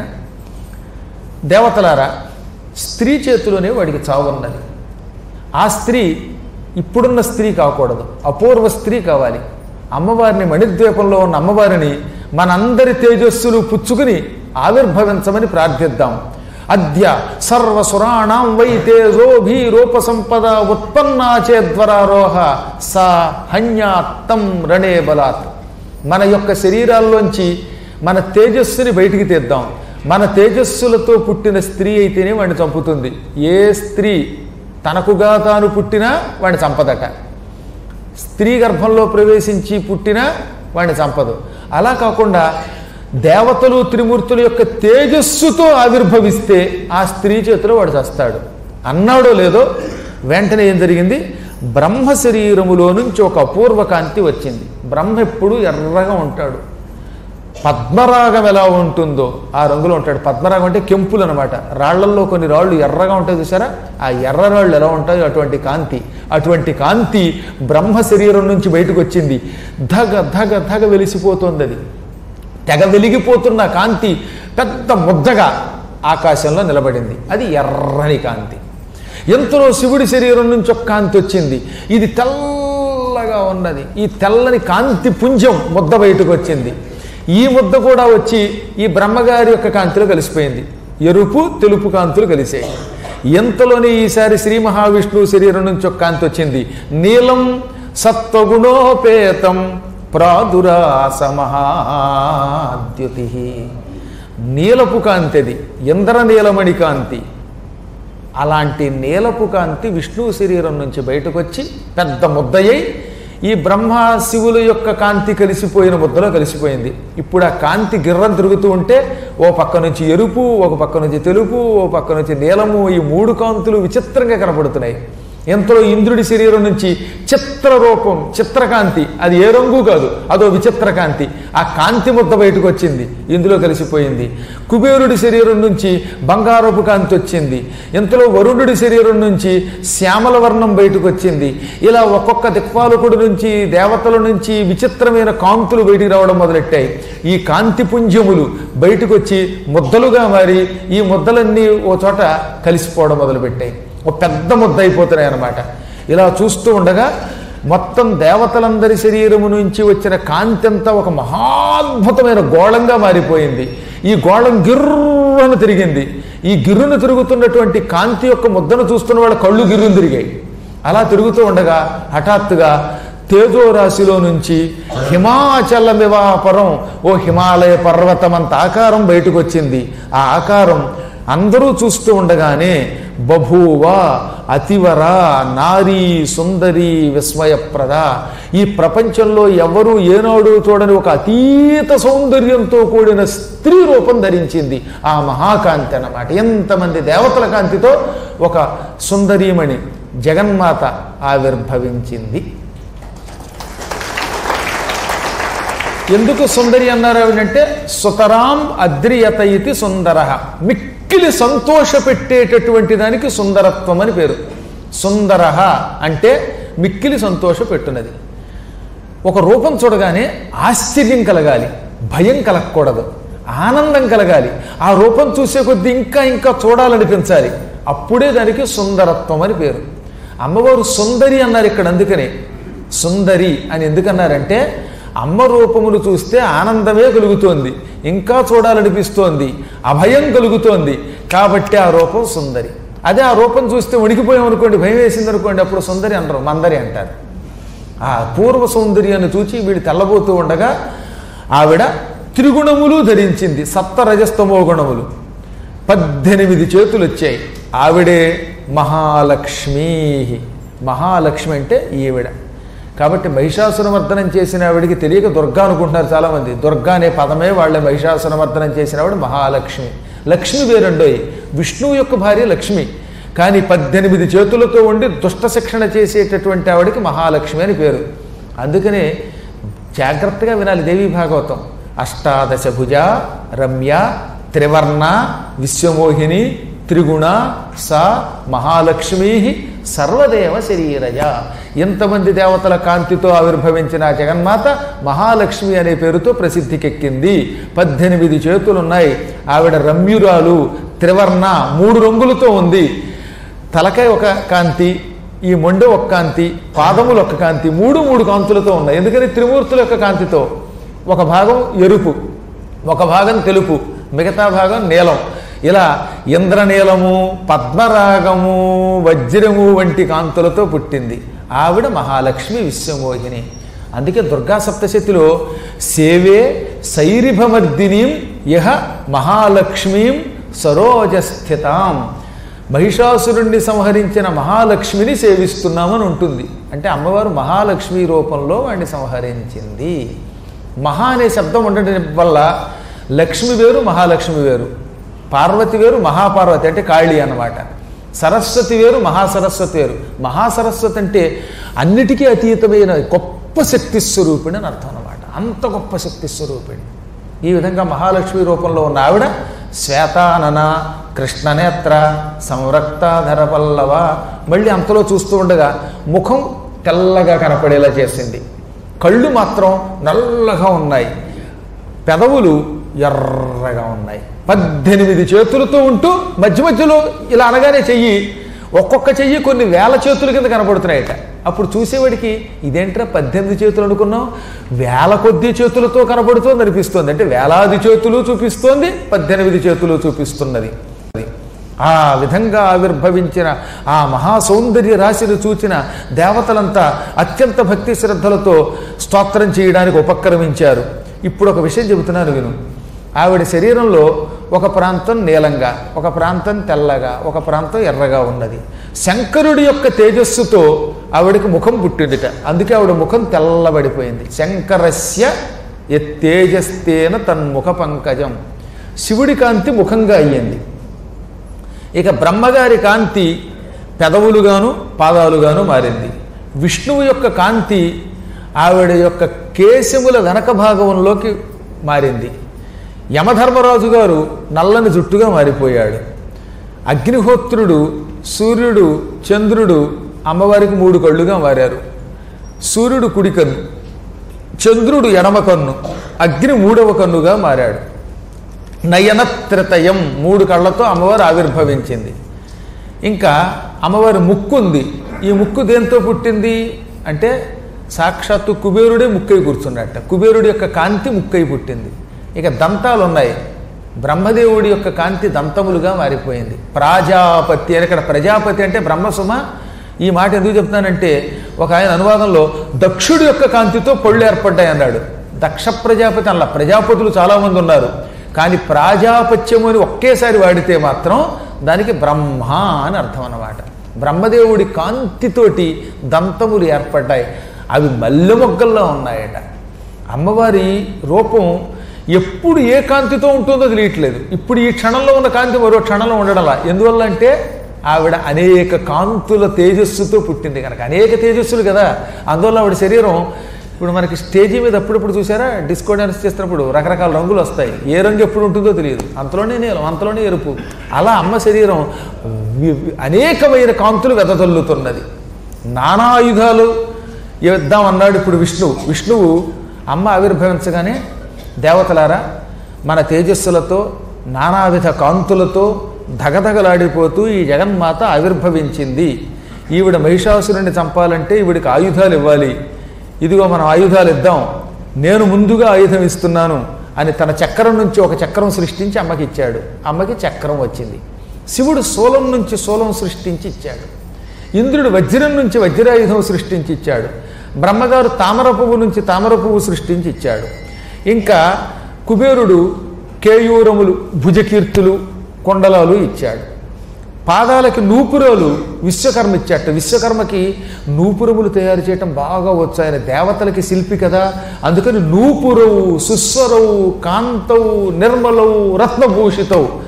దేవతలారా స్త్రీ చేతిలోనే వాడికి చావు ఉన్నది ఆ స్త్రీ ఇప్పుడున్న స్త్రీ కాకూడదు అపూర్వ స్త్రీ కావాలి అమ్మవారిని మణిద్వీపంలో ఉన్న అమ్మవారిని మనందరి తేజస్సులు పుచ్చుకుని ఆవిర్భవించమని ప్రార్థిద్దాం అద్య సర్వసురాణం వై తేజోభీరూప సంపద ఉత్పన్నా చేద్వరారోహ సా హన్యాత్తం రణే బలాత్ మన యొక్క శరీరాల్లోంచి మన తేజస్సుని బయటికి తీద్దాం మన తేజస్సులతో పుట్టిన స్త్రీ అయితేనే వాడిని చంపుతుంది ఏ స్త్రీ తనకుగా తాను పుట్టినా వాడిని చంపదట స్త్రీ గర్భంలో ప్రవేశించి పుట్టినా వాడిని చంపదు అలా కాకుండా దేవతలు త్రిమూర్తుల యొక్క తేజస్సుతో ఆవిర్భవిస్తే ఆ స్త్రీ చేతిలో వాడు చస్తాడు అన్నాడో లేదో వెంటనే ఏం జరిగింది బ్రహ్మ శరీరములో నుంచి ఒక అపూర్వ కాంతి వచ్చింది బ్రహ్మ ఎప్పుడు ఎర్రగా ఉంటాడు పద్మరాగం ఎలా ఉంటుందో ఆ రంగులో ఉంటాడు పద్మరాగం అంటే కెంపులు అనమాట రాళ్లల్లో కొన్ని రాళ్ళు ఎర్రగా ఉంటాయి చూసారా ఆ ఎర్ర రాళ్ళు ఎలా ఉంటాయో అటువంటి కాంతి అటువంటి కాంతి బ్రహ్మ శరీరం నుంచి బయటకు వచ్చింది ధగ ధగ ధగ వెలిసిపోతుంది అది తెగ వెలిగిపోతున్న కాంతి పెద్ద ముద్దగా ఆకాశంలో నిలబడింది అది ఎర్రని కాంతి ఎంతలో శివుడి శరీరం నుంచి ఒక కాంతి వచ్చింది ఇది తెల్లగా ఉన్నది ఈ తెల్లని కాంతి పుంజం ముద్ద బయటకు వచ్చింది ఈ ముద్ద కూడా వచ్చి ఈ బ్రహ్మగారి యొక్క కాంతిలో కలిసిపోయింది ఎరుపు తెలుపు కాంతులు కలిసాయి ఎంతలోనే ఈసారి శ్రీ మహావిష్ణువు శరీరం నుంచి ఒక కాంతి వచ్చింది నీలం సత్వగుణోపేతం ప్రాదురాస మహాద్యుతి నీలపు కాంతి అది ఇంద్ర నీలమణి కాంతి అలాంటి నీలపు కాంతి విష్ణువు శరీరం నుంచి బయటకు వచ్చి పెద్ద ముద్దయ్యి ఈ బ్రహ్మ శివుల యొక్క కాంతి కలిసిపోయిన ముద్దలో కలిసిపోయింది ఇప్పుడు ఆ కాంతి గిర్రం తిరుగుతూ ఉంటే ఓ పక్క నుంచి ఎరుపు ఒక పక్క నుంచి తెలుపు ఓ పక్క నుంచి నీలము ఈ మూడు కాంతులు విచిత్రంగా కనపడుతున్నాయి ఎంతలో ఇంద్రుడి శరీరం నుంచి చిత్ర రూపం చిత్రకాంతి అది ఏ రంగు కాదు అదో విచిత్ర కాంతి ఆ కాంతి ముద్ద బయటకు వచ్చింది ఇందులో కలిసిపోయింది కుబేరుడి శరీరం నుంచి బంగారపు కాంతి వచ్చింది ఎంతలో వరుణుడి శరీరం నుంచి శ్యామల వర్ణం బయటకు వచ్చింది ఇలా ఒక్కొక్క దిక్పాలకుడి నుంచి దేవతల నుంచి విచిత్రమైన కాంతులు బయటికి రావడం మొదలెట్టాయి ఈ కాంతి పుంజములు బయటకు వచ్చి ముద్దలుగా మారి ఈ ముద్దలన్నీ ఓ చోట కలిసిపోవడం మొదలుపెట్టాయి ఒక పెద్ద ముద్ద అయిపోతున్నాయి అన్నమాట ఇలా చూస్తూ ఉండగా మొత్తం దేవతలందరి శరీరము నుంచి వచ్చిన కాంతి అంతా ఒక మహాద్భుతమైన గోళంగా మారిపోయింది ఈ గోళం గిర్రును తిరిగింది ఈ గిర్రును తిరుగుతున్నటువంటి కాంతి యొక్క ముద్దను చూస్తున్న వాళ్ళ కళ్ళు గిర్రును తిరిగాయి అలా తిరుగుతూ ఉండగా హఠాత్తుగా తేజో రాశిలో నుంచి హిమాచలమివాపరం ఓ హిమాలయ పర్వతం అంత ఆకారం బయటకు వచ్చింది ఆ ఆకారం అందరూ చూస్తూ ఉండగానే బభూవ అతివర నారీ సుందరి విస్మయప్రద ఈ ప్రపంచంలో ఎవరూ ఏనాడు చూడని ఒక అతీత సౌందర్యంతో కూడిన స్త్రీ రూపం ధరించింది ఆ మహాకాంతి అన్నమాట ఎంతమంది దేవతల కాంతితో ఒక సుందరీమణి జగన్మాత ఆవిర్భవించింది ఎందుకు సుందరి అన్నారు ఆవిడంటే సుతరాం అద్రియత ఇది సుందర మిక్కిలి సంతోష పెట్టేటటువంటి దానికి సుందరత్వం అని పేరు సుందర అంటే మిక్కిలి సంతోష పెట్టున్నది ఒక రూపం చూడగానే ఆశ్చర్యం కలగాలి భయం కలగకూడదు ఆనందం కలగాలి ఆ రూపం చూసే కొద్దీ ఇంకా ఇంకా చూడాలనిపించాలి అప్పుడే దానికి సుందరత్వం అని పేరు అమ్మవారు సుందరి అన్నారు ఇక్కడ అందుకనే సుందరి అని ఎందుకన్నారంటే అమ్మ రూపమును చూస్తే ఆనందమే కలుగుతోంది ఇంకా చూడాలనిపిస్తోంది అభయం కలుగుతోంది కాబట్టి ఆ రూపం సుందరి అదే ఆ రూపం చూస్తే వణికిపోయాం అనుకోండి భయం వేసింది అనుకోండి అప్పుడు సుందరి అనరు మందరి అంటారు ఆ పూర్వ సౌందర్యాన్ని చూచి వీడు తెల్లబోతూ ఉండగా ఆవిడ త్రిగుణములు ధరించింది సప్త రజస్తమో గుణములు పద్దెనిమిది చేతులు వచ్చాయి ఆవిడే మహాలక్ష్మీ మహాలక్ష్మి అంటే ఈవిడ కాబట్టి మహిషాసురమర్దనం చేసిన ఆవిడికి తెలియక దుర్గా అనుకుంటున్నారు చాలామంది దుర్గా అనే పదమే వాళ్ళే మహిషాసురమర్దనం చేసిన ఆవిడ మహాలక్ష్మి లక్ష్మి వేరండోయి విష్ణువు యొక్క భార్య లక్ష్మి కానీ పద్దెనిమిది చేతులతో ఉండి దుష్ట శిక్షణ చేసేటటువంటి ఆవిడకి మహాలక్ష్మి అని పేరు అందుకనే జాగ్రత్తగా వినాలి దేవీ భాగవతం అష్టాదశ భుజ రమ్య త్రివర్ణ విశ్వమోహిని త్రిగుణ స మహాలక్ష్మీ సర్వదేవ శరీరజ ఎంతమంది దేవతల కాంతితో ఆవిర్భవించిన ఆ జగన్మాత మహాలక్ష్మి అనే పేరుతో ప్రసిద్ధికెక్కింది పద్దెనిమిది చేతులున్నాయి ఆవిడ రమ్యురాలు త్రివర్ణ మూడు రంగులతో ఉంది తలకాయ ఒక కాంతి ఈ మొండె ఒక కాంతి పాదములు ఒక కాంతి మూడు మూడు కాంతులతో ఉన్నాయి ఎందుకని త్రిమూర్తుల యొక్క కాంతితో ఒక భాగం ఎరుపు ఒక భాగం తెలుపు మిగతా భాగం నీలం ఇలా ఇంద్రనీలము పద్మరాగము వజ్రము వంటి కాంతులతో పుట్టింది ఆవిడ మహాలక్ష్మి విశ్వమోహిని అందుకే దుర్గా సప్తశతిలో సేవే శైరిభమర్దినీం యహ మహాలక్ష్మీం సరోజస్థితాం మహిషాసురుణ్ణి సంహరించిన మహాలక్ష్మిని సేవిస్తున్నామని ఉంటుంది అంటే అమ్మవారు మహాలక్ష్మి రూపంలో వాడిని సంహరించింది మహా అనే శబ్దం ఉండడం వల్ల లక్ష్మి వేరు మహాలక్ష్మి వేరు పార్వతి వేరు మహాపార్వతి అంటే కాళీ అన్నమాట సరస్వతి వేరు మహాసరస్వతి వేరు మహాసరస్వతి అంటే అన్నిటికీ అతీతమైన గొప్ప శక్తి స్వరూపిణి అని అర్థం అన్నమాట అంత గొప్ప శక్తి స్వరూపిణి ఈ విధంగా మహాలక్ష్మి రూపంలో ఉన్న ఆవిడ శ్వేతానన కృష్ణనేత్ర సంరక్తాధర పల్లవ మళ్ళీ అంతలో చూస్తూ ఉండగా ముఖం తెల్లగా కనపడేలా చేసింది కళ్ళు మాత్రం నల్లగా ఉన్నాయి పెదవులు ఎర్రగా ఉన్నాయి పద్దెనిమిది చేతులతో ఉంటూ మధ్య మధ్యలో ఇలా అనగానే చెయ్యి ఒక్కొక్క చెయ్యి కొన్ని వేల చేతుల కింద కనపడుతున్నాయట అప్పుడు చూసేవాడికి ఇదేంట్రా పద్దెనిమిది చేతులు అనుకున్నాం వేల కొద్ది చేతులతో కనపడుతోంది అనిపిస్తోంది అంటే వేలాది చేతులు చూపిస్తోంది పద్దెనిమిది చేతులు చూపిస్తున్నది ఆ విధంగా ఆవిర్భవించిన ఆ మహా సౌందర్య రాశిని చూచిన దేవతలంతా అత్యంత భక్తి శ్రద్ధలతో స్తోత్రం చేయడానికి ఉపక్రమించారు ఇప్పుడు ఒక విషయం చెబుతున్నాను విను ఆవిడ శరీరంలో ఒక ప్రాంతం నీలంగా ఒక ప్రాంతం తెల్లగా ఒక ప్రాంతం ఎర్రగా ఉన్నది శంకరుడి యొక్క తేజస్సుతో ఆవిడకి ముఖం పుట్టిందిట అందుకే ఆవిడ ముఖం తెల్లబడిపోయింది శంకరస్య తేజస్తేన తన్ముఖ పంకజం శివుడి కాంతి ముఖంగా అయ్యింది ఇక బ్రహ్మగారి కాంతి పెదవులుగాను పాదాలుగాను మారింది విష్ణువు యొక్క కాంతి ఆవిడ యొక్క కేశముల వెనక భాగంలోకి మారింది యమధర్మరాజు గారు నల్లని జుట్టుగా మారిపోయాడు అగ్నిహోత్రుడు సూర్యుడు చంద్రుడు అమ్మవారికి మూడు కళ్ళుగా మారారు సూర్యుడు కుడి కన్ను చంద్రుడు ఎడమ కన్ను అగ్ని మూడవ కన్నుగా మారాడు నయనత్రితయం మూడు కళ్ళతో అమ్మవారు ఆవిర్భవించింది ఇంకా అమ్మవారి ముక్కు ఉంది ఈ ముక్కు దేంతో పుట్టింది అంటే సాక్షాత్తు కుబేరుడే ముక్కై కూర్చున్నట్ట కుబేరుడి యొక్క కాంతి ముక్కై పుట్టింది ఇక దంతాలు ఉన్నాయి బ్రహ్మదేవుడి యొక్క కాంతి దంతములుగా మారిపోయింది ప్రాజాపతి అని ఇక్కడ ప్రజాపతి అంటే బ్రహ్మసుమ ఈ మాట ఎందుకు చెప్తానంటే ఒక ఆయన అనువాదంలో దక్షుడి యొక్క కాంతితో పళ్ళు ఏర్పడ్డాయి అన్నాడు దక్ష ప్రజాపతి అలా ప్రజాపతులు చాలామంది ఉన్నారు కానీ ప్రాజాపత్యము అని ఒకేసారి వాడితే మాత్రం దానికి బ్రహ్మ అని అర్థం అన్నమాట బ్రహ్మదేవుడి కాంతితోటి దంతములు ఏర్పడ్డాయి అవి మల్లె మొగ్గల్లో ఉన్నాయట అమ్మవారి రూపం ఎప్పుడు ఏ కాంతితో ఉంటుందో తెలియట్లేదు ఇప్పుడు ఈ క్షణంలో ఉన్న కాంతి మరో క్షణంలో ఉండడంలా ఎందువల్ల అంటే ఆవిడ అనేక కాంతుల తేజస్సుతో పుట్టింది కనుక అనేక తేజస్సులు కదా అందువల్ల ఆవిడ శరీరం ఇప్పుడు మనకి స్టేజీ మీద అప్పుడప్పుడు చూసారా డిస్కో డాన్స్ చేస్తున్నప్పుడు రకరకాల రంగులు వస్తాయి ఏ రంగు ఎప్పుడు ఉంటుందో తెలియదు అంతలోనే నీలం అంతలోనే ఎరుపు అలా అమ్మ శరీరం వి- వి- అనేకమైన కాంతులు వెదజల్లుతున్నది నానాయుధాలు ఇద్దాం అన్నాడు ఇప్పుడు విష్ణువు విష్ణువు అమ్మ ఆవిర్భవించగానే దేవతలారా మన తేజస్సులతో నానావిధ కాంతులతో ధగధగలాడిపోతూ ఈ జగన్మాత ఆవిర్భవించింది ఈవిడ మహిషాసురుణ్ణి చంపాలంటే ఈవిడికి ఆయుధాలు ఇవ్వాలి ఇదిగో మనం ఆయుధాలు ఇద్దాం నేను ముందుగా ఆయుధం ఇస్తున్నాను అని తన చక్రం నుంచి ఒక చక్రం సృష్టించి అమ్మకి ఇచ్చాడు అమ్మకి చక్రం వచ్చింది శివుడు శూలం నుంచి శూలం సృష్టించి ఇచ్చాడు ఇంద్రుడు వజ్రం నుంచి వజ్రాయుధం సృష్టించి ఇచ్చాడు బ్రహ్మగారు తామర పువ్వు నుంచి తామర పువ్వు సృష్టించి ఇచ్చాడు ఇంకా కుబేరుడు కేయూరములు భుజకీర్తులు కొండలాలు ఇచ్చాడు పాదాలకి నూపురాలు విశ్వకర్మ ఇచ్చాట విశ్వకర్మకి నూపురములు తయారు చేయటం బాగా వచ్చు ఆయన దేవతలకి శిల్పి కదా అందుకని నూపురవు సుస్వరవు కాంతవు నిర్మలవు రత్నభూషితవు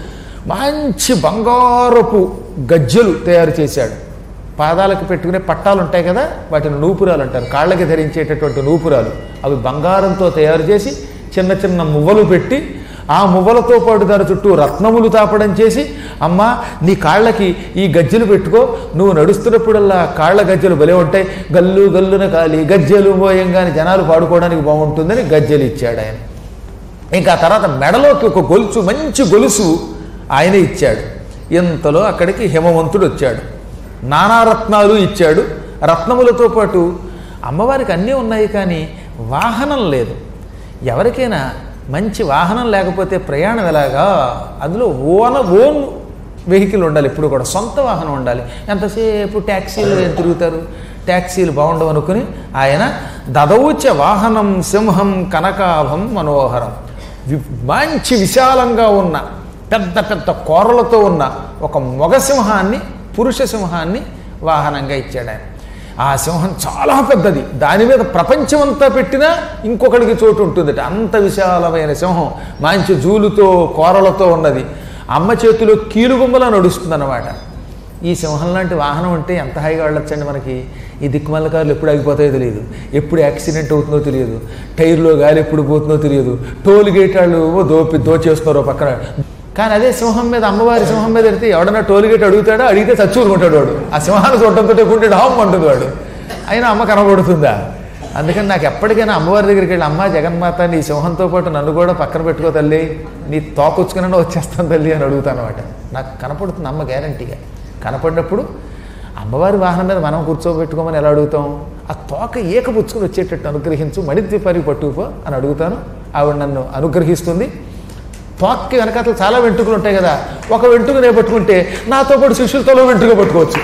మంచి బంగారపు గజ్జెలు తయారు చేశాడు పాదాలకు పెట్టుకునే పట్టాలు ఉంటాయి కదా వాటిని నూపురాలు అంటారు కాళ్ళకి ధరించేటటువంటి నూపురాలు అవి బంగారంతో తయారు చేసి చిన్న చిన్న మువ్వలు పెట్టి ఆ మువ్వలతో పాటు దాని చుట్టూ రత్నములు తాపడం చేసి అమ్మా నీ కాళ్ళకి ఈ గజ్జెలు పెట్టుకో నువ్వు నడుస్తున్నప్పుడల్లా కాళ్ళ గజ్జెలు భలే ఉంటాయి గల్లు గల్లున కాలి గజ్జెలు మోయంగాని జనాలు పాడుకోవడానికి బాగుంటుందని గజ్జెలు ఇచ్చాడు ఆయన ఇంకా ఆ తర్వాత మెడలోకి ఒక గొలుసు మంచి గొలుసు ఆయనే ఇచ్చాడు ఇంతలో అక్కడికి హిమవంతుడు వచ్చాడు నానా రత్నాలు ఇచ్చాడు రత్నములతో పాటు అమ్మవారికి అన్నీ ఉన్నాయి కానీ వాహనం లేదు ఎవరికైనా మంచి వాహనం లేకపోతే ప్రయాణం ఎలాగా అందులో ఓన ఓన్ వెహికల్ ఉండాలి ఇప్పుడు కూడా సొంత వాహనం ఉండాలి ఎంతసేపు ట్యాక్సీలు ఏం తిరుగుతారు ట్యాక్సీలు బాగుండవు అనుకుని ఆయన దదౌచ వాహనం సింహం కనకాభం మనోహరం వి- మంచి విశాలంగా ఉన్న పెద్ద పెద్ద కోరలతో ఉన్న ఒక మొగ సింహాన్ని పురుష సింహాన్ని వాహనంగా ఇచ్చాడు ఆయన ఆ సింహం చాలా పెద్దది దాని మీద ప్రపంచమంతా పెట్టినా ఇంకొకడికి చోటు ఉంటుందట అంత విశాలమైన సింహం మంచి జూలుతో కోరలతో ఉన్నది అమ్మ చేతిలో కీలుగుమ్మలా నడుస్తుందన్నమాట ఈ సింహం లాంటి వాహనం ఉంటే ఎంత హాయిగా వెళ్ళొచ్చండి మనకి ఈ దిక్కుమల్ల కార్లు ఎప్పుడు ఆగిపోతాయో తెలియదు ఎప్పుడు యాక్సిడెంట్ అవుతుందో తెలియదు టైర్లో గాలి ఎప్పుడు పోతుందో తెలియదు టోల్ గేట్ వాళ్ళు ఓ దోపి దోచేస్తున్నారో పక్కన కానీ అదే సింహం మీద అమ్మవారి సింహం మీద ఎడితే ఎవడన్నా టోల్ గేట్ అడుగుతాడో అడిగితే చచ్చూరుకుంటాడు వాడు ఆ సింహాన్ని చూడటంతో కుంటే డామ్ అంటుంది వాడు అయినా అమ్మ కనబడుతుందా అందుకని నాకు ఎప్పటికైనా అమ్మవారి దగ్గరికి వెళ్ళి అమ్మ జగన్మాత నీ సింహంతో పాటు నన్ను కూడా పక్కన పెట్టుకో తల్లి నీ తోకొచ్చుకున్నా వచ్చేస్తాను తల్లి అని అడుగుతాను అనమాట నాకు కనపడుతుంది అమ్మ గ్యారంటీగా కనపడినప్పుడు అమ్మవారి వాహనం మీద మనం కూర్చోబెట్టుకోమని ఎలా అడుగుతాం ఆ తోక ఏక పుచ్చుకుని వచ్చేటట్టు అనుగ్రహించు మణిద్వీపానికి పట్టుకుపో అని అడుగుతాను ఆవిడ నన్ను అనుగ్రహిస్తుంది తోక్కి వెనకాతలు చాలా వెంట్రుకలు ఉంటాయి కదా ఒక వెంట్రుక నేను పట్టుకుంటే నాతో పాటు శిష్యులతో వెంట్రుక పట్టుకోవచ్చు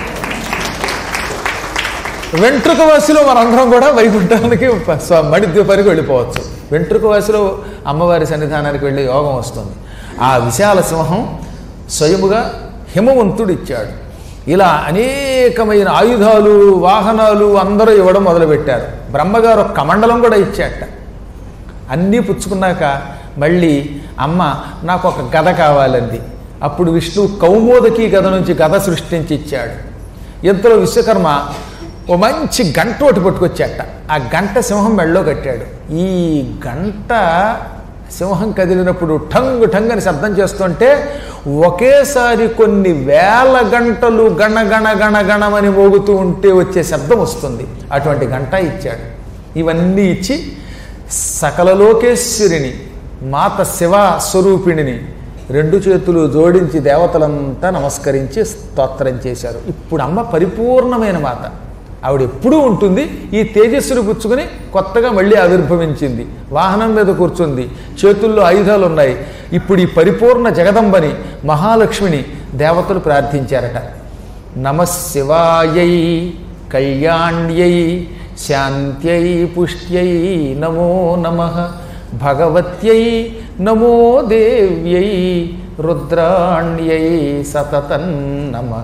వెంట్రుక వాసిలో మనందరం కూడా వైకుంఠానికి ప- స్వ- మణిద్వీపానికి వెళ్ళిపోవచ్చు వెంట్రుక వాసిలో అమ్మవారి సన్నిధానానికి వెళ్ళే యోగం వస్తుంది ఆ విశాల సింహం స్వయముగా హిమవంతుడు ఇచ్చాడు ఇలా అనేకమైన ఆయుధాలు వాహనాలు అందరూ ఇవ్వడం మొదలుపెట్టారు బ్రహ్మగారు ఒక కమండలం కూడా ఇచ్చాట అన్నీ పుచ్చుకున్నాక మళ్ళీ అమ్మ నాకు ఒక గద కావాలంది అప్పుడు విష్ణువు కౌమోదకి గద నుంచి గద సృష్టించి ఇచ్చాడు ఇంతలో విశ్వకర్మ ఓ మంచి గంట ఒకటి పట్టుకొచ్చాట ఆ గంట సింహం మెళ్ళలో కట్టాడు ఈ గంట సింహం కదిలినప్పుడు ఠంగ్ ఠంగ్ అని శబ్దం చేస్తుంటే ఒకేసారి కొన్ని వేల గంటలు గణ గణ గణ గణమని మోగుతూ ఉంటే వచ్చే శబ్దం వస్తుంది అటువంటి గంట ఇచ్చాడు ఇవన్నీ ఇచ్చి సకల లోకేశ్వరిని మాత శివ స్వరూపిణిని రెండు చేతులు జోడించి దేవతలంతా నమస్కరించి స్తోత్రం చేశారు ఇప్పుడు అమ్మ పరిపూర్ణమైన మాత ఆవిడ ఎప్పుడూ ఉంటుంది ఈ తేజస్సును పుచ్చుకొని కొత్తగా మళ్ళీ ఆవిర్భవించింది వాహనం మీద కూర్చుంది చేతుల్లో ఆయుధాలు ఉన్నాయి ఇప్పుడు ఈ పరిపూర్ణ జగదంబని మహాలక్ష్మిని దేవతలు ప్రార్థించారట నమశివాయై కళ్యాణ్యై శాంత్యై పుష్ట్యై నమో నమ భగవత్యై నమో దేవ్యై రుద్రాణ్యై సతతం నమ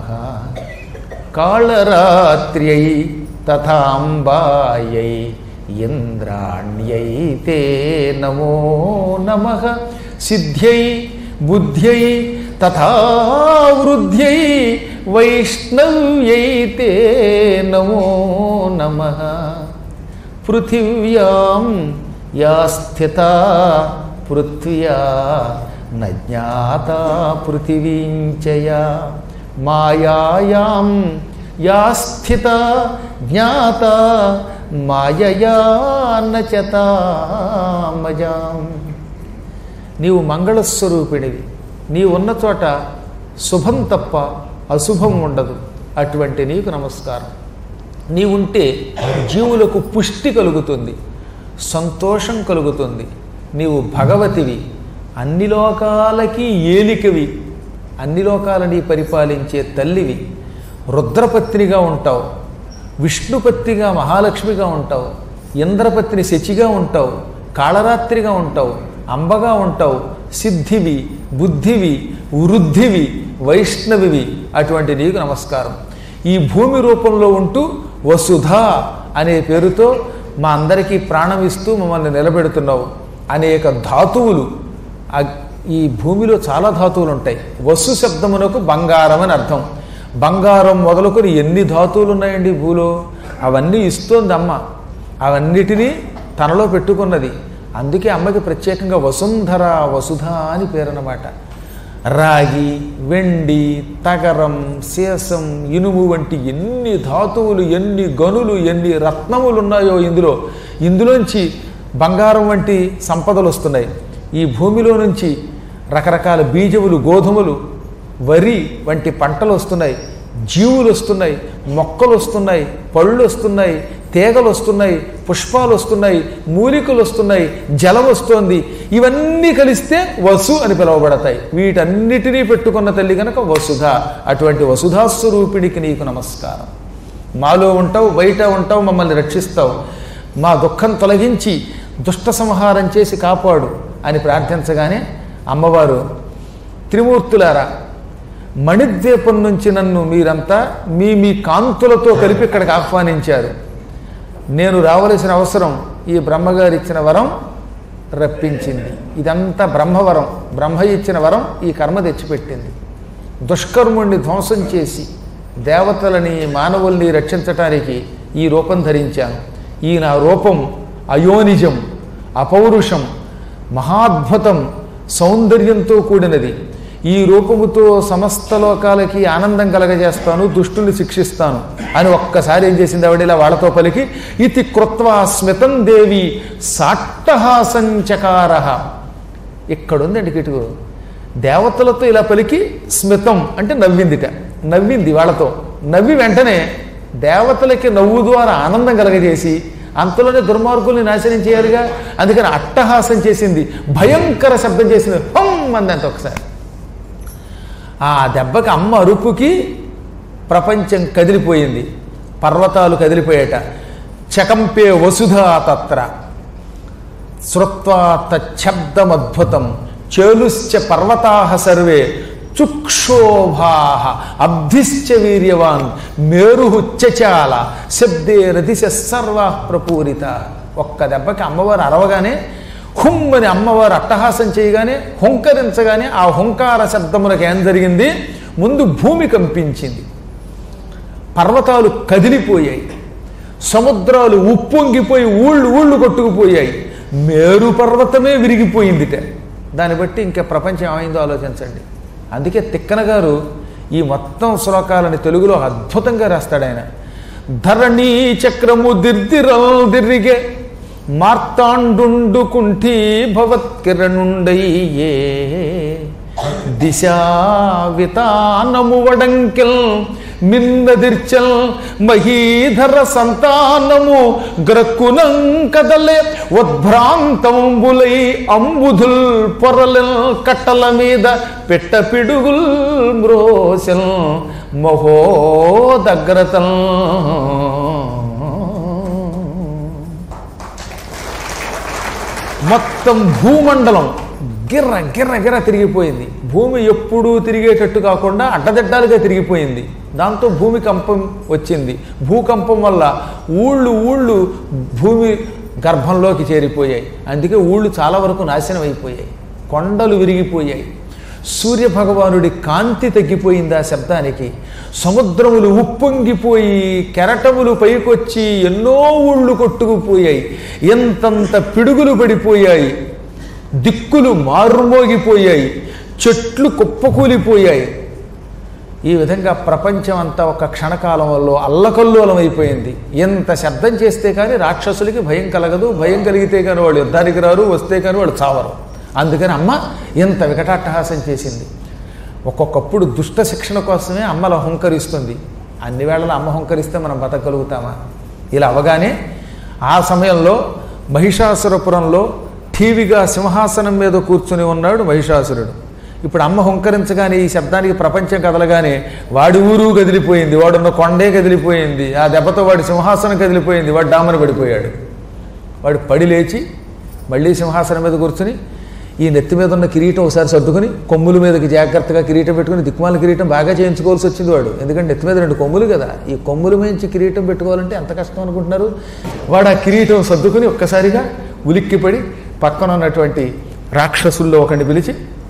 కాళరాత్ర్యై తథాంబాయై ఇంద్రాణ్యై తే నమో నమ సిద్ధ్యై బుద్ధ్యై తథా వృద్ధ్యై వైష్ణవ్యై తే నమో నమ పృథివ్యాం యా స్థిత పృథ్వ్యా న జ్ఞాత పృథివీంచయా మాయాయాం యా స్థిత జ్ఞాత మాయయా నచతామజాం నీవు మంగళస్వరూపిణివి నీవు ఉన్న చోట శుభం తప్ప అశుభం ఉండదు అటువంటి నీకు నమస్కారం నీవుంటే జీవులకు పుష్టి కలుగుతుంది సంతోషం కలుగుతుంది నీవు భగవతివి అన్ని లోకాలకి ఏలికవి అన్ని లోకాలని పరిపాలించే తల్లివి రుద్రపత్నిగా ఉంటావు విష్ణుపత్నిగా మహాలక్ష్మిగా ఉంటావు ఇంద్రపత్ని శచిగా ఉంటావు కాళరాత్రిగా ఉంటావు అంబగా ఉంటావు సిద్ధివి బుద్ధివి వృద్ధివి వైష్ణవివి అటువంటి నీకు నమస్కారం ఈ భూమి రూపంలో ఉంటూ వసుధ అనే పేరుతో మా అందరికీ ప్రాణం ఇస్తూ మమ్మల్ని నిలబెడుతున్నావు అనేక ధాతువులు అగ్- ఈ భూమిలో చాలా ధాతువులు ఉంటాయి వసు శబ్దమునకు బంగారం అని అర్థం బంగారం మొదలుకొని ఎన్ని ధాతువులు ఉన్నాయండి భూలో అవన్నీ ఇస్తోంది అమ్మ అవన్నిటినీ తనలో పెట్టుకున్నది అందుకే అమ్మకి ప్రత్యేకంగా వసుంధర వసుధ అని పేరన్నమాట రాగి వెండి తగరం శేషం ఇనుము వంటి ఎన్ని ధాతువులు ఎన్ని గనులు ఎన్ని రత్నములు ఉన్నాయో ఇందులో ఇందులోంచి బంగారం వంటి సంపదలు వస్తున్నాయి ఈ భూమిలో నుంచి రకరకాల బీజములు గోధుమలు వరి వంటి పంటలు వస్తున్నాయి జీవులు వస్తున్నాయి మొక్కలు వస్తున్నాయి పళ్ళు వస్తున్నాయి తీగలు వస్తున్నాయి పుష్పాలు వస్తున్నాయి మూలికలు వస్తున్నాయి జలం వస్తోంది ఇవన్నీ కలిస్తే వసు అని పిలువబడతాయి వీటన్నిటినీ పెట్టుకున్న తల్లి కనుక వసుధ అటువంటి వసుధాస్వరూపిణికి నీకు నమస్కారం మాలో ఉంటావు బయట ఉంటావు మమ్మల్ని రక్షిస్తావు మా దుఃఖం తొలగించి దుష్ట సంహారం చేసి కాపాడు అని ప్రార్థించగానే అమ్మవారు త్రిమూర్తులారా మణిద్వీపం నుంచి నన్ను మీరంతా మీ మీ కాంతులతో కలిపి ఇక్కడికి ఆహ్వానించారు నేను రావలసిన అవసరం ఈ బ్రహ్మగారు ఇచ్చిన వరం రప్పించింది ఇదంతా బ్రహ్మవరం బ్రహ్మ ఇచ్చిన వరం ఈ కర్మ తెచ్చిపెట్టింది దుష్కర్ముణ్ణి ధ్వంసం చేసి దేవతలని మానవుల్ని రక్షించటానికి ఈ రూపం ధరించాను ఈ నా రూపం అయోనిజం అపౌరుషం మహాద్భుతం సౌందర్యంతో కూడినది ఈ రూపముతో సమస్త లోకాలకి ఆనందం కలగజేస్తాను దుష్టుల్ని శిక్షిస్తాను అని ఒక్కసారి ఏం చేసింది ఆవిడ ఇలా వాళ్ళతో పలికి ఇతి కృత్వా స్మితం దేవి సాట్టహాసంచకార ఇక్కడుందండి కిటుకు దేవతలతో ఇలా పలికి స్మితం అంటే నవ్విందిట నవ్వింది వాళ్ళతో నవ్వి వెంటనే దేవతలకి నవ్వు ద్వారా ఆనందం కలగజేసి అంతలోనే దుర్మార్గుల్ని నాశనం చేయాలిగా అందుకని అట్టహాసం చేసింది భయంకర శబ్దం చేసింది హమ్ అందంత ఒకసారి ఆ దెబ్బకి అమ్మ అరుపుకి ప్రపంచం కదిలిపోయింది పర్వతాలు కదిలిపోయేట చకంపే వసుధ తత్ర శ్రుత్వా తచ్చబ్దమద్భుతం చేలుశ్చ పర్వతా సర్వే చుక్షోభా అబ్ధిశ్చ వీర్యవాన్ మేరు చచాల శబ్దే రతిశ సర్వా ప్రపూరిత ఒక్క దెబ్బకి అమ్మవారు అరవగానే హుమ్ అని అమ్మవారు అట్టహాసం చేయగానే హుంకరించగానే ఆ హుంకార శబ్దమునకు ఏం జరిగింది ముందు భూమి కంపించింది పర్వతాలు కదిలిపోయాయి సముద్రాలు ఉప్పొంగిపోయి ఊళ్ళు ఊళ్ళు కొట్టుకుపోయాయి మేరు పర్వతమే విరిగిపోయిందిట దాన్ని బట్టి ఇంకా ప్రపంచం ఏమైందో ఆలోచించండి అందుకే తిక్కన గారు ఈ మొత్తం శ్లోకాలని తెలుగులో అద్భుతంగా రాస్తాడు ఆయన ధరణీ చక్రము దిర్దిరల్ దిర్రిగే మార్తాండుండుకుంఠీ భవత్కిరణుండయ్యే దిశావితానము వడంకెల్ మిన్నదిర్చల్ మహీధర సంతానము గ్రక్కునం కదలే ఉద్భ్రాంతంబులై అంబుధుల్ పొరలెల్ కట్టల మీద పెట్ట పిడుగుల్ మ్రోసెల్ మహోదగ్రతల్ మొత్తం భూమండలం గిర్ర గిర్ర గిర్ర తిరిగిపోయింది భూమి ఎప్పుడూ తిరిగేటట్టు కాకుండా అడ్డదిడ్డాలుగా తిరిగిపోయింది దాంతో భూమి కంపం వచ్చింది భూకంపం వల్ల ఊళ్ళు ఊళ్ళు భూమి గర్భంలోకి చేరిపోయాయి అందుకే ఊళ్ళు చాలా వరకు నాశనం అయిపోయాయి కొండలు విరిగిపోయాయి సూర్య భగవానుడి కాంతి తగ్గిపోయింది ఆ శబ్దానికి సముద్రములు ఉప్పొంగిపోయి కెరటములు పైకొచ్చి ఎన్నో ఊళ్ళు కొట్టుకుపోయాయి ఎంతంత పిడుగులు పడిపోయాయి దిక్కులు మారుమోగిపోయాయి చెట్లు కుప్పకూలిపోయాయి ఈ విధంగా ప్రపంచం అంతా ఒక క్షణకాలంలో అల్లకల్లోలం అయిపోయింది ఎంత శబ్దం చేస్తే కానీ రాక్షసులకి భయం కలగదు భయం కలిగితే కానీ వాళ్ళు యుద్ధానికి రారు వస్తే కానీ వాళ్ళు చావరు అందుకని అమ్మ ఎంత వికటాట్టహాసం చేసింది ఒక్కొక్కప్పుడు దుష్ట శిక్షణ కోసమే అమ్మల హుంకరిస్తుంది అన్ని వేళలా అమ్మ హుంకరిస్తే మనం బతకగలుగుతామా ఇలా అవగానే ఆ సమయంలో మహిషాసురపురంలో ఠీవిగా సింహాసనం మీద కూర్చుని ఉన్నాడు మహిషాసురుడు ఇప్పుడు అమ్మ హుంకరించగానే ఈ శబ్దానికి ప్రపంచం కదలగానే వాడి ఊరు కదిలిపోయింది వాడున్న కొండే కదిలిపోయింది ఆ దెబ్బతో వాడి సింహాసనం కదిలిపోయింది వాడు డామన పడిపోయాడు వాడు పడి లేచి మళ్ళీ సింహాసనం మీద కూర్చుని ఈ నెత్తి మీద ఉన్న కిరీటం ఒకసారి సర్దుకుని కొమ్ముల మీదకి జాగ్రత్తగా కిరీటం పెట్టుకుని దిక్కుమాల కిరీటం బాగా చేయించుకోవాల్సి వచ్చింది వాడు ఎందుకంటే నెత్తి మీద రెండు కొమ్ములు కదా ఈ కొమ్ముల మించి కిరీటం పెట్టుకోవాలంటే ఎంత కష్టం అనుకుంటున్నారు వాడు ఆ కిరీటం సర్దుకుని ఒక్కసారిగా ఉలిక్కిపడి పక్కన ఉన్నటువంటి రాక్షసుల్లో ఒకరిని పిలిచి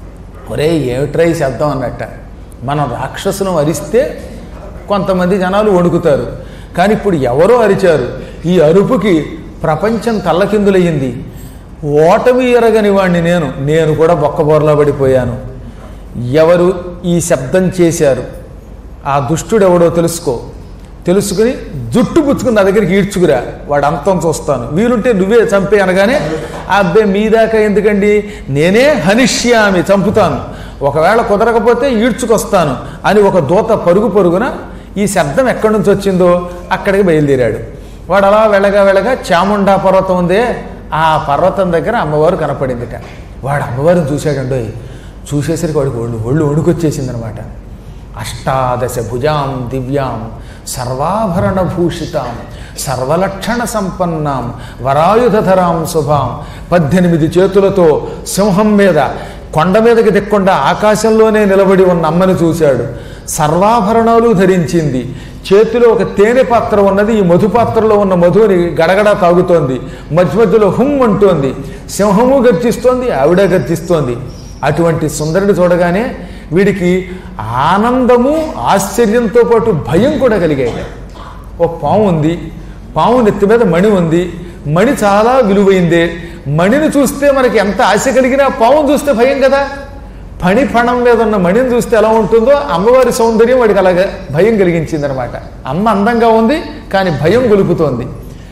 ఒరే ఏమిట్రై శబ్దం అన్నట్ట మనం రాక్షసులను అరిస్తే కొంతమంది జనాలు వణుకుతారు కానీ ఇప్పుడు ఎవరో అరిచారు ఈ అరుపుకి ప్రపంచం తల్లకిందులయ్యింది ఓటమి ఎరగని వాణ్ణి నేను నేను కూడా బొక్కబోర్లా పడిపోయాను ఎవరు ఈ శబ్దం చేశారు ఆ దుష్టుడెవడో తెలుసుకో తెలుసుకుని జుట్టు పుచ్చుకుని నా దగ్గరికి ఈడ్చుకురా వాడు అంతం చూస్తాను వీలుంటే నువ్వే చంపే అనగానే ఆ అబ్బాయి మీ దాకా ఎందుకండి నేనే హనిష్యామి చంపుతాను ఒకవేళ కుదరకపోతే ఈడ్చుకొస్తాను అని ఒక దూత పరుగు పరుగున ఈ శబ్దం ఎక్కడి నుంచి వచ్చిందో అక్కడికి బయలుదేరాడు వాడు అలా వెళ్ళగా వెళ్ళగా చాముండా పర్వతం ఉందే ఆ పర్వతం దగ్గర అమ్మవారు కనపడిందిట వాడు అమ్మవారిని చూశాడండోయ్ చూసేసరికి వాడికి ఒళ్ళు ఒళ్ళు వణుకొచ్చేసిందనమాట అష్టాదశ భుజాం దివ్యాం సర్వాభరణ భూషితాం సర్వలక్షణ సంపన్నాం వరాయుధధరాం శుభాం పద్దెనిమిది చేతులతో సింహం మీద కొండ మీదకి దిక్కుండా ఆకాశంలోనే నిలబడి ఉన్న అమ్మని చూశాడు సర్వాభరణాలు ధరించింది చేతిలో ఒక తేనె పాత్ర ఉన్నది ఈ మధు పాత్రలో ఉన్న మధుని గడగడ తాగుతోంది మధ్య మధ్యలో హుమ్ అంటోంది సింహము గర్జిస్తోంది ఆవిడ గర్జిస్తోంది అటువంటి సుందరుడు చూడగానే వీడికి ఆనందము ఆశ్చర్యంతో పాటు భయం కూడా కలిగాయి ఓ పాము ఉంది పాము నెత్తి మీద మణి ఉంది మణి చాలా విలువైందే మణిని చూస్తే మనకి ఎంత ఆశ కలిగినా పావును చూస్తే భయం కదా పని పణం మీద ఉన్న మణిని చూస్తే ఎలా ఉంటుందో అమ్మవారి సౌందర్యం వాడికి అలాగ భయం కలిగించింది అనమాట అమ్మ అందంగా ఉంది కానీ భయం గొలుపుతోంది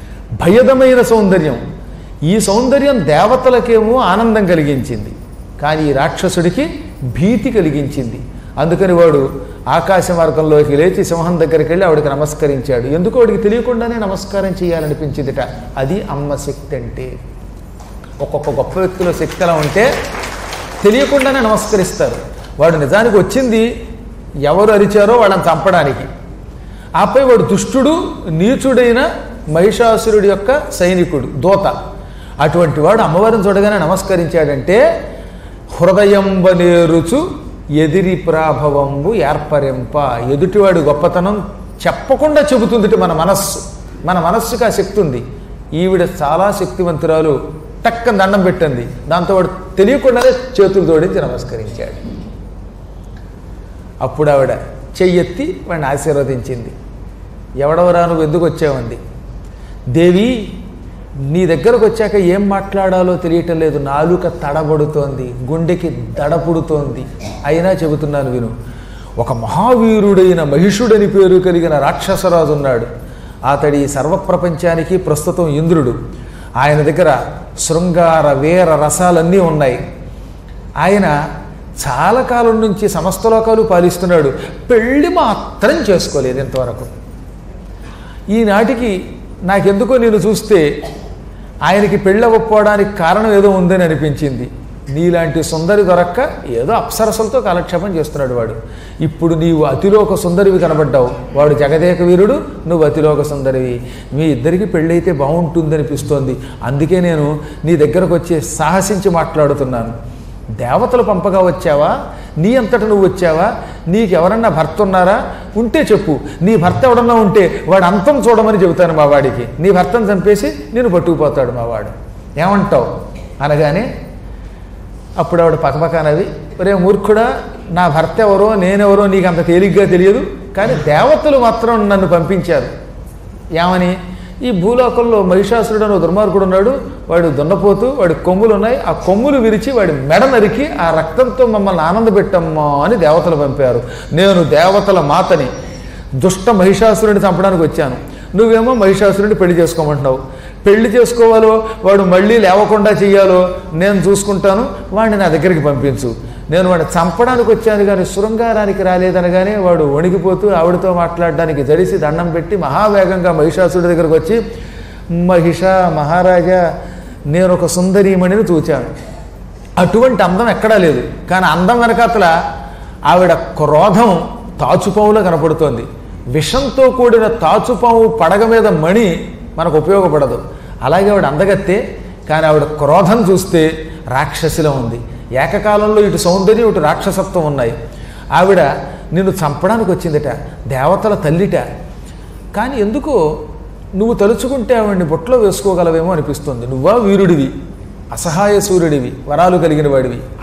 భయదమైన సౌందర్యం ఈ సౌందర్యం దేవతలకేమో ఆనందం కలిగించింది కానీ ఈ రాక్షసుడికి భీతి కలిగించింది అందుకని వాడు ఆకాశ మార్గంలోకి లేచి సింహం దగ్గరికి వెళ్ళి ఆవిడకి నమస్కరించాడు ఎందుకు వాడికి తెలియకుండానే నమస్కారం చేయాలనిపించిందిట అది అమ్మ శక్తి అంటే ఒక్కొక్క గొప్ప వ్యక్తిలో శక్తి ఎలా ఉంటే తెలియకుండానే నమస్కరిస్తారు వాడు నిజానికి వచ్చింది ఎవరు అరిచారో వాళ్ళని చంపడానికి ఆపై వాడు దుష్టుడు నీచుడైన మహిషాసురుడి యొక్క సైనికుడు దోత అటువంటి వాడు అమ్మవారిని చూడగానే నమస్కరించాడంటే హృదయంబనేరుచు ఎదిరి ప్రాభవంబు ఏర్పరింప ఎదుటివాడి గొప్పతనం చెప్పకుండా చెబుతుంది మన మనస్సు మన మనస్సుకి ఆ శక్తి ఉంది ఈవిడ చాలా శక్తివంతురాలు టక్కన దండం పెట్టింది దాంతో వాడు తెలియకుండానే చేతులు జోడించి నమస్కరించాడు అప్పుడు ఆవిడ చెయ్యెత్తి వాడిని ఆశీర్వదించింది ఎవడవరా నువ్వు ఎందుకు వచ్చావంది దేవి నీ దగ్గరకు వచ్చాక ఏం మాట్లాడాలో తెలియటం లేదు నాలుక తడబడుతోంది గుండెకి దడపుడుతోంది అయినా చెబుతున్నాను విను ఒక మహావీరుడైన మహిషుడని పేరు కలిగిన రాక్షసరాజు ఉన్నాడు అతడి సర్వప్రపంచానికి ప్రస్తుతం ఇంద్రుడు ఆయన దగ్గర శృంగార వీర రసాలన్నీ ఉన్నాయి ఆయన చాలా కాలం నుంచి సమస్త లోకాలు పాలిస్తున్నాడు పెళ్లి మాత్రం చేసుకోలేదు ఇంతవరకు ఈనాటికి నాకెందుకో నేను చూస్తే ఆయనకి పెళ్ళవకపోవడానికి కారణం ఏదో ఉందని అనిపించింది నీలాంటి సుందరి దొరక్క ఏదో అప్సరసలతో కాలక్షేపం చేస్తున్నాడు వాడు ఇప్పుడు నీవు అతిలోక సుందరివి కనబడ్డావు వాడు జగదేక వీరుడు నువ్వు అతిలోక సుందరివి మీ ఇద్దరికి పెళ్ళైతే బాగుంటుందనిపిస్తోంది అందుకే నేను నీ దగ్గరకు వచ్చి సాహసించి మాట్లాడుతున్నాను దేవతలు పంపగా వచ్చావా నీ అంతట నువ్వు వచ్చావా నీకెవరన్నా భర్త ఉన్నారా ఉంటే చెప్పు నీ భర్త ఎవడన్నా ఉంటే వాడు అంతం చూడమని చెబుతాను మా వాడికి నీ భర్తను చంపేసి నేను పట్టుకుపోతాడు మా వాడు ఏమంటావు అనగానే అప్పుడు ఆవిడ పక్కపక్కనవి ఒరే మూర్ఖుడా నా భర్త ఎవరో నేనెవరో నీకు అంత తేలిగ్గా తెలియదు కానీ దేవతలు మాత్రం నన్ను పంపించారు ఏమని ఈ భూలోకంలో మహిషాసురుడు అని ఒక దుర్మార్గుడు ఉన్నాడు వాడు దున్నపోతూ వాడి కొమ్ములు ఉన్నాయి ఆ కొమ్ములు విరిచి వాడి మెడ నరికి ఆ రక్తంతో మమ్మల్ని ఆనందపెట్టమ్మా అని దేవతలు పంపారు నేను దేవతల మాతని దుష్ట మహిషాసురుడిని చంపడానికి వచ్చాను నువ్వేమో మహిషాసురుడిని పెళ్లి చేసుకోమంటున్నావు పెళ్లి చేసుకోవాలో వాడు మళ్ళీ లేవకుండా చెయ్యాలో నేను చూసుకుంటాను వాడిని నా దగ్గరికి పంపించు నేను వాడిని చంపడానికి వచ్చాను కానీ శృంగారానికి రాలేదనగానే వాడు వణికిపోతూ ఆవిడతో మాట్లాడడానికి జడిసి దండం పెట్టి మహావేగంగా మహిషాసుడి దగ్గరకు వచ్చి మహిష మహారాజా నేను ఒక సుందరీమణిని చూచాను అటువంటి అందం ఎక్కడా లేదు కానీ అందం వెనకాతల ఆవిడ క్రోధం తాచుపావులో కనపడుతోంది విషంతో కూడిన తాచుపావు పడగ మీద మణి మనకు ఉపయోగపడదు అలాగే ఆవిడ అందగత్తే కానీ ఆవిడ క్రోధం చూస్తే రాక్షసిలో ఉంది ఏకకాలంలో ఇటు సౌందర్యం ఇటు రాక్షసత్వం ఉన్నాయి ఆవిడ నిన్ను చంపడానికి వచ్చిందిట దేవతల తల్లిట కానీ ఎందుకో నువ్వు తలుచుకుంటే ఆవిడ్ని బుట్టలో వేసుకోగలవేమో అనిపిస్తుంది నువ్వా వీరుడివి అసహాయ సూర్యుడివి వరాలు కలిగిన వాడివి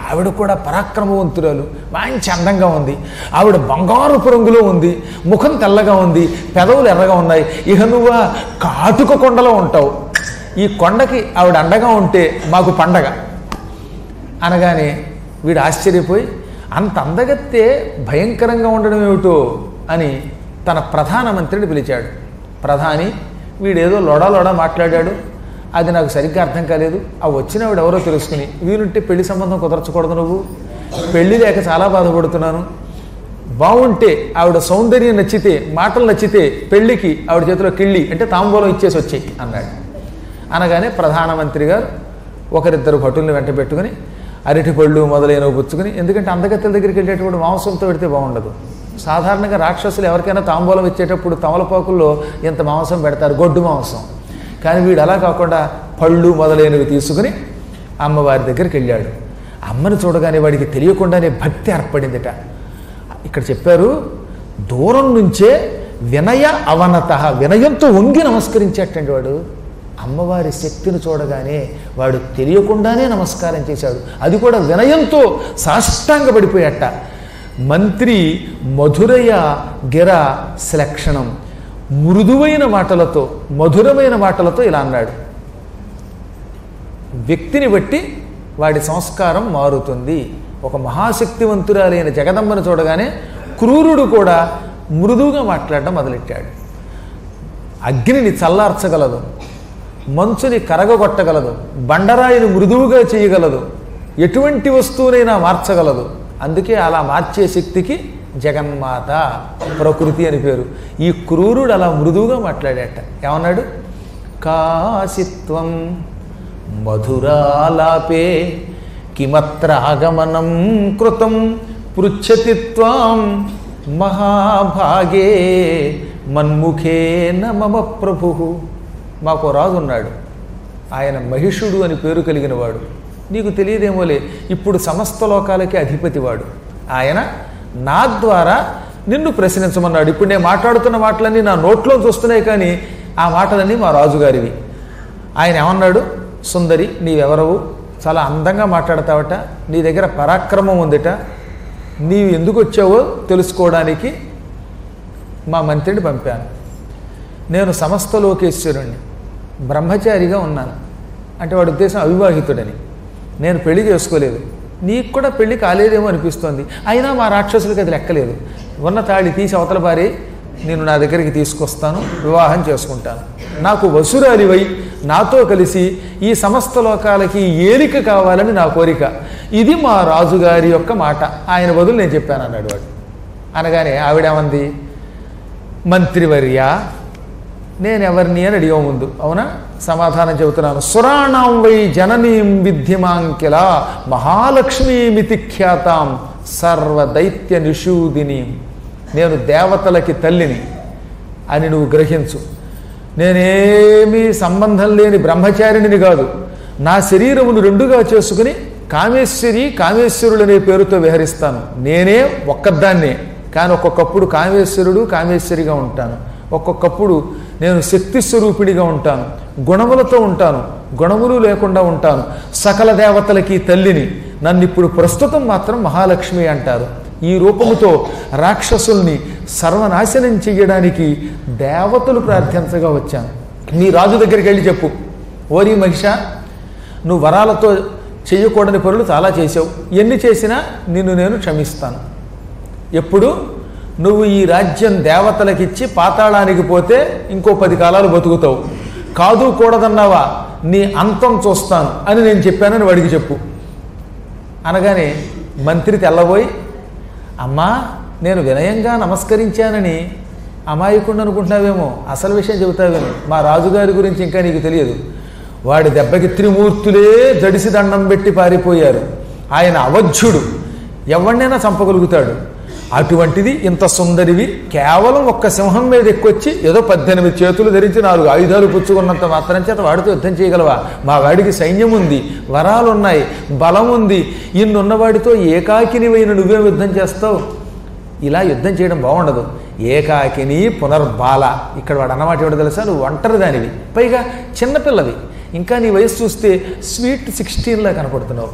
ఆవిడ కూడా పరాక్రమవంతురాలు మంచి అందంగా ఉంది ఆవిడ బంగారపు రంగులో ఉంది ముఖం తెల్లగా ఉంది పెదవులు ఎర్రగా ఉన్నాయి ఇక నువ్వు ఆ కాటుక కొండలో ఉంటావు ఈ కొండకి ఆవిడ అండగా ఉంటే మాకు పండగ అనగానే వీడు ఆశ్చర్యపోయి అంత అందగత్తే భయంకరంగా ఉండడం ఏమిటో అని తన ప్రధానమంత్రిని పిలిచాడు ప్రధాని వీడేదో లొడా లొడా మాట్లాడాడు అది నాకు సరిగ్గా అర్థం కాలేదు ఆ వచ్చినవాడు ఎవరో తెలుసుకుని వీలుంటే పెళ్లి సంబంధం కుదర్చకూడదు నువ్వు పెళ్లి లేక చాలా బాధపడుతున్నాను బాగుంటే ఆవిడ సౌందర్యం నచ్చితే మాటలు నచ్చితే పెళ్లికి ఆవిడ చేతిలో కిళ్ళి అంటే తాంబూలం ఇచ్చేసి వచ్చాయి అన్నాడు అనగానే ప్రధానమంత్రి గారు ఒకరిద్దరు భటుల్ని వెంట పెట్టుకుని అరటి పళ్ళు మొదలైనవి పుచ్చుకుని ఎందుకంటే అందగత్తెల దగ్గరికి వెళ్ళేటప్పుడు మాంసంతో పెడితే బాగుండదు సాధారణంగా రాక్షసులు ఎవరికైనా తాంబూలం ఇచ్చేటప్పుడు తమలపాకుల్లో ఇంత మాంసం పెడతారు గొడ్డు మాంసం కానీ వీడు అలా కాకుండా పళ్ళు మొదలైనవి తీసుకుని అమ్మవారి దగ్గరికి వెళ్ళాడు అమ్మని చూడగానే వాడికి తెలియకుండానే భక్తి ఏర్పడిందిట ఇక్కడ చెప్పారు దూరం నుంచే వినయ అవనత వినయంతో వంగి నమస్కరించేటండి వాడు అమ్మవారి శక్తిని చూడగానే వాడు తెలియకుండానే నమస్కారం చేశాడు అది కూడా వినయంతో సాష్టాంగపడిపోయాట మంత్రి మధురయ గిర శ్లక్షణం మృదువైన మాటలతో మధురమైన మాటలతో ఇలా అన్నాడు వ్యక్తిని బట్టి వాడి సంస్కారం మారుతుంది ఒక మహాశక్తివంతురాలైన జగదంబను చూడగానే క్రూరుడు కూడా మృదువుగా మాట్లాడడం మొదలెట్టాడు అగ్నిని చల్లార్చగలదు మంచుని కరగగొట్టగలదు బండరాయిని మృదువుగా చేయగలదు ఎటువంటి వస్తువునైనా మార్చగలదు అందుకే అలా మార్చే శక్తికి జగన్మాత ప్రకృతి అని పేరు ఈ క్రూరుడు అలా మృదువుగా మాట్లాడాట ఏమన్నాడు కాశిత్వం మధురాలాపే కిమత్ర ఆగమనం కృతం పృచ్చతి త్వాం మహాభాగే మన్ముఖేన మమ ప్రభు మాకు రాజు ఉన్నాడు ఆయన మహిషుడు అని పేరు కలిగిన వాడు నీకు తెలియదేమోలే ఇప్పుడు సమస్త లోకాలకి అధిపతి వాడు ఆయన నా ద్వారా నిన్ను ప్రశ్నించమన్నాడు ఇప్పుడు నేను మాట్లాడుతున్న మాటలన్నీ నా నోట్లో చూస్తున్నాయి కానీ ఆ మాటలన్నీ మా రాజుగారివి ఆయన ఏమన్నాడు సుందరి నీవెవరవు చాలా అందంగా మాట్లాడతావట నీ దగ్గర పరాక్రమం ఉందిట నీవు ఎందుకు వచ్చావో తెలుసుకోవడానికి మా మంత్రిని పంపాను నేను సమస్త లోకేశ్వరుణ్ణి బ్రహ్మచారిగా ఉన్నాను అంటే వాడి ఉద్దేశం అవివాహితుడని నేను పెళ్లి చేసుకోలేదు నీకు కూడా పెళ్లి కాలేదేమో అనిపిస్తోంది అయినా మా రాక్షసులకి అది లెక్కలేదు ఉన్న తాళి తీసి అవతల బారి నేను నా దగ్గరికి తీసుకొస్తాను వివాహం చేసుకుంటాను నాకు వసురాలివై నాతో కలిసి ఈ సమస్త లోకాలకి ఏలిక కావాలని నా కోరిక ఇది మా రాజుగారి యొక్క మాట ఆయన బదులు నేను చెప్పాను అన్నాడు వాడు అనగానే ఆవిడేమంది మంత్రివర్య నేను ఎవరిని అని అడిగా ముందు అవునా సమాధానం చెబుతున్నాను సురాణం వై జననీం విద్యమాంకిల మహాలక్ష్మీమితి ఖ్యాతాం సర్వదైత్య నిషూదినీం నేను దేవతలకి తల్లిని అని నువ్వు గ్రహించు నేనేమీ సంబంధం లేని బ్రహ్మచారిణిని కాదు నా శరీరమును రెండుగా చేసుకుని కామేశ్వరి కామేశ్వరులనే పేరుతో విహరిస్తాను నేనే ఒక్కదాన్నే కానీ ఒక్కొక్కప్పుడు కామేశ్వరుడు కామేశ్వరిగా ఉంటాను ఒక్కొక్కప్పుడు నేను శక్తి స్వరూపిడిగా ఉంటాను గుణములతో ఉంటాను గుణములు లేకుండా ఉంటాను సకల దేవతలకి తల్లిని నన్ను ఇప్పుడు ప్రస్తుతం మాత్రం మహాలక్ష్మి అంటారు ఈ రూపముతో రాక్షసుల్ని సర్వనాశనం చెయ్యడానికి దేవతలు ప్రార్థించగా వచ్చాను నీ రాజు దగ్గరికి వెళ్ళి చెప్పు ఓరి మహిష నువ్వు వరాలతో చెయ్యకూడని పనులు చాలా చేసావు ఎన్ని చేసినా నిన్ను నేను క్షమిస్తాను ఎప్పుడు నువ్వు ఈ రాజ్యం దేవతలకిచ్చి పాతాళానికి పోతే ఇంకో పది కాలాలు బతుకుతావు కాదు కూడదన్నావా నీ అంతం చూస్తాను అని నేను చెప్పానని వాడికి చెప్పు అనగానే మంత్రి తెల్లబోయి అమ్మా నేను వినయంగా నమస్కరించానని అమాయకుండా అనుకుంటున్నావేమో అసలు విషయం చెబుతావేమో మా రాజుగారి గురించి ఇంకా నీకు తెలియదు వాడి దెబ్బకి త్రిమూర్తులే జడిసి దండం పెట్టి పారిపోయారు ఆయన అవధ్యుడు ఎవరినైనా చంపగలుగుతాడు అటువంటిది ఇంత సుందరివి కేవలం ఒక్క సింహం మీద ఎక్కొచ్చి ఏదో పద్దెనిమిది చేతులు ధరించి నాలుగు ఆయుధాలు పుచ్చుకున్నంత మాత్రం చేత వాడితో యుద్ధం చేయగలవా మా వాడికి సైన్యం ఉంది వరాలు ఉన్నాయి బలం ఉంది ఇన్నున్నవాడితో ఏకాకినివైన నువ్వే యుద్ధం చేస్తావు ఇలా యుద్ధం చేయడం బాగుండదు ఏకాకిని పునర్బాల ఇక్కడ వాడు అన్నమాట ఏమిటో తెలుసా నువ్వు ఒంటరి దానివి పైగా చిన్నపిల్లవి ఇంకా నీ వయసు చూస్తే స్వీట్ సిక్స్టీన్లా కనపడుతున్నావు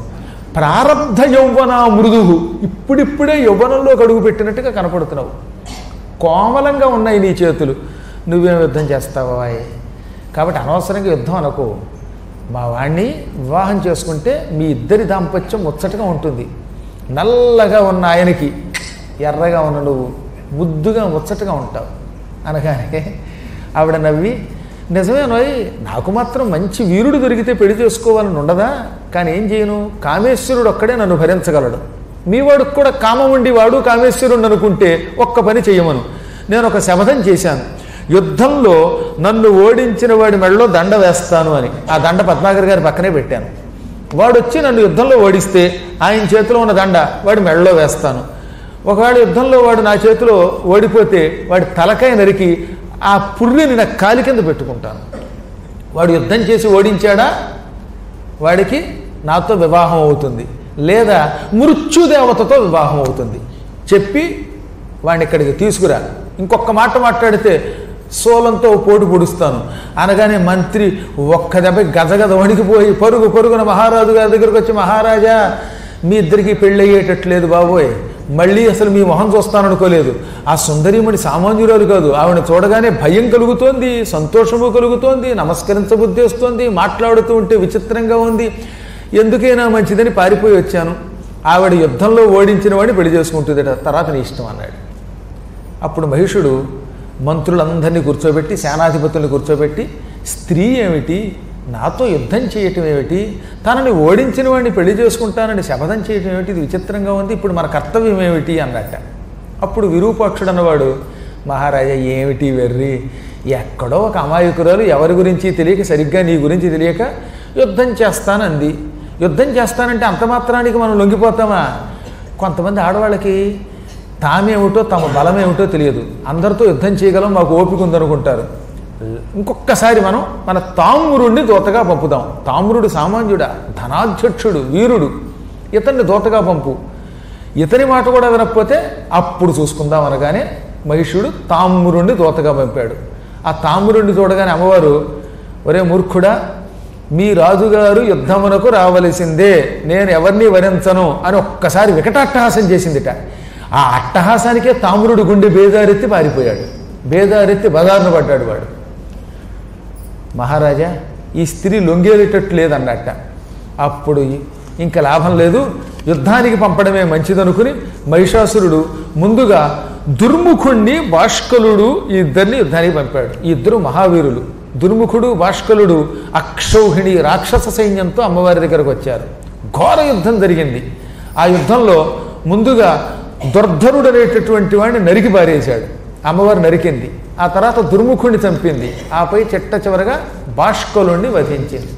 ప్రారబ్ధ యౌవన మృదువు ఇప్పుడిప్పుడే యౌవనంలో అడుగు పెట్టినట్టుగా కనపడుతున్నావు కోమలంగా ఉన్నాయి నీ చేతులు నువ్వేం యుద్ధం చేస్తావా కాబట్టి అనవసరంగా యుద్ధం అనుకో మా వాణ్ణి వివాహం చేసుకుంటే మీ ఇద్దరి దాంపత్యం ముచ్చటగా ఉంటుంది నల్లగా ఉన్న ఆయనకి ఎర్రగా ఉన్న నువ్వు ముద్దుగా ముచ్చటగా ఉంటావు అనగానే ఆవిడ నవ్వి నిజమే నోయ్ నాకు మాత్రం మంచి వీరుడు దొరికితే పెళ్లి చేసుకోవాలని ఉండదా కానీ ఏం చేయను కామేశ్వరుడు ఒక్కడే నన్ను భరించగలడు మీ వాడికి కూడా కామం ఉండి వాడు కామేశ్వరుడు అనుకుంటే ఒక్క పని చేయమను నేను ఒక శపథం చేశాను యుద్ధంలో నన్ను ఓడించిన వాడి మెడలో దండ వేస్తాను అని ఆ దండ పద్మాకర్ గారి పక్కనే పెట్టాను వాడు వచ్చి నన్ను యుద్ధంలో ఓడిస్తే ఆయన చేతిలో ఉన్న దండ వాడి మెడలో వేస్తాను ఒకవేళ యుద్ధంలో వాడు నా చేతిలో ఓడిపోతే వాడి తలకాయ నరికి ఆ పుర్రిని నా కాలి కింద పెట్టుకుంటాను వాడు యుద్ధం చేసి ఓడించాడా వాడికి నాతో వివాహం అవుతుంది లేదా మృత్యుదేవతతో వివాహం అవుతుంది చెప్పి వాడిని ఇక్కడికి తీసుకురా ఇంకొక మాట మాట్లాడితే సోలంతో పోటు పొడుస్తాను అనగానే మంత్రి ఒక్క దెబ్బ గజగజ వణికిపోయి పరుగు పరుగున మహారాజు గారి దగ్గరకు వచ్చి మహారాజా మీ ఇద్దరికి పెళ్ళి అయ్యేటట్లేదు బాబోయ్ మళ్ళీ అసలు మీ మొహం చూస్తాననుకోలేదు ఆ సుందరీమణి సామాన్యురాలు కాదు ఆవిడ చూడగానే భయం కలుగుతోంది సంతోషము కలుగుతోంది నమస్కరించబుద్ధి వస్తోంది మాట్లాడుతూ ఉంటే విచిత్రంగా ఉంది ఎందుకైనా మంచిదని పారిపోయి వచ్చాను ఆవిడ యుద్ధంలో ఓడించిన వాడిని పెళ్లి చేసుకుంటుందట తర్వాత నీ ఇష్టం అన్నాడు అప్పుడు మహిషుడు మంత్రులందరినీ కూర్చోబెట్టి సేనాధిపతుల్ని కూర్చోబెట్టి స్త్రీ ఏమిటి నాతో యుద్ధం చేయటం ఏమిటి తనని ఓడించిన వాడిని పెళ్లి చేసుకుంటానని శపథం చేయటం ఏమిటి ఇది విచిత్రంగా ఉంది ఇప్పుడు మన కర్తవ్యం ఏమిటి అన్నట్ట అప్పుడు విరూపాక్షుడు అన్నవాడు మహారాజా ఏమిటి వెర్రి ఎక్కడో ఒక అమాయకురాలు ఎవరి గురించి తెలియక సరిగ్గా నీ గురించి తెలియక యుద్ధం చేస్తానంది యుద్ధం చేస్తానంటే అంత మాత్రానికి మనం లొంగిపోతామా కొంతమంది ఆడవాళ్ళకి తామేమిటో తమ బలమేమిటో తెలియదు అందరితో యుద్ధం చేయగలం మాకు ఓపిక ఉందనుకుంటారు ఇంకొకసారి మనం మన తామ్రుడిని దూతగా పంపుదాం తామ్రుడు సామాన్యుడా ధనాధ్యక్షుడు వీరుడు ఇతన్ని దూతగా పంపు ఇతని మాట కూడా వినకపోతే అప్పుడు చూసుకుందాం అనగానే మహిషుడు తామ్రుడిని దూతగా పంపాడు ఆ తామ్రుడిని చూడగానే అమ్మవారు ఒరే మూర్ఖుడా మీ రాజుగారు యుద్ధమునకు రావలసిందే నేను ఎవరిని వరించను అని ఒక్కసారి వికటాట్టహాసం చేసిందిట ఆ అట్టహాసానికే తామ్రుడు గుండె బేదారెత్తి పారిపోయాడు బేదారెత్తి బదారున పడ్డాడు వాడు మహారాజా ఈ స్త్రీ లొంగేటట్టు లేదన్నట్ట అప్పుడు ఇంకా లాభం లేదు యుద్ధానికి పంపడమే మంచిదనుకుని మహిషాసురుడు ముందుగా దుర్ముఖుణ్ణి బాష్కలుడు ఈ ఇద్దరిని యుద్ధానికి పంపాడు ఈ ఇద్దరు మహావీరులు దుర్ముఖుడు బాష్కలుడు అక్షౌహిణి రాక్షస సైన్యంతో అమ్మవారి దగ్గరకు వచ్చారు ఘోర యుద్ధం జరిగింది ఆ యుద్ధంలో ముందుగా దుర్ధరుడు అనేటటువంటి వాడిని నరికి పారేశాడు అమ్మవారు నరికింది ఆ తర్వాత దుర్ముఖుణ్ణి చంపింది ఆపై చిట్ట చివరగా బాష్కలుణ్ణి వధించింది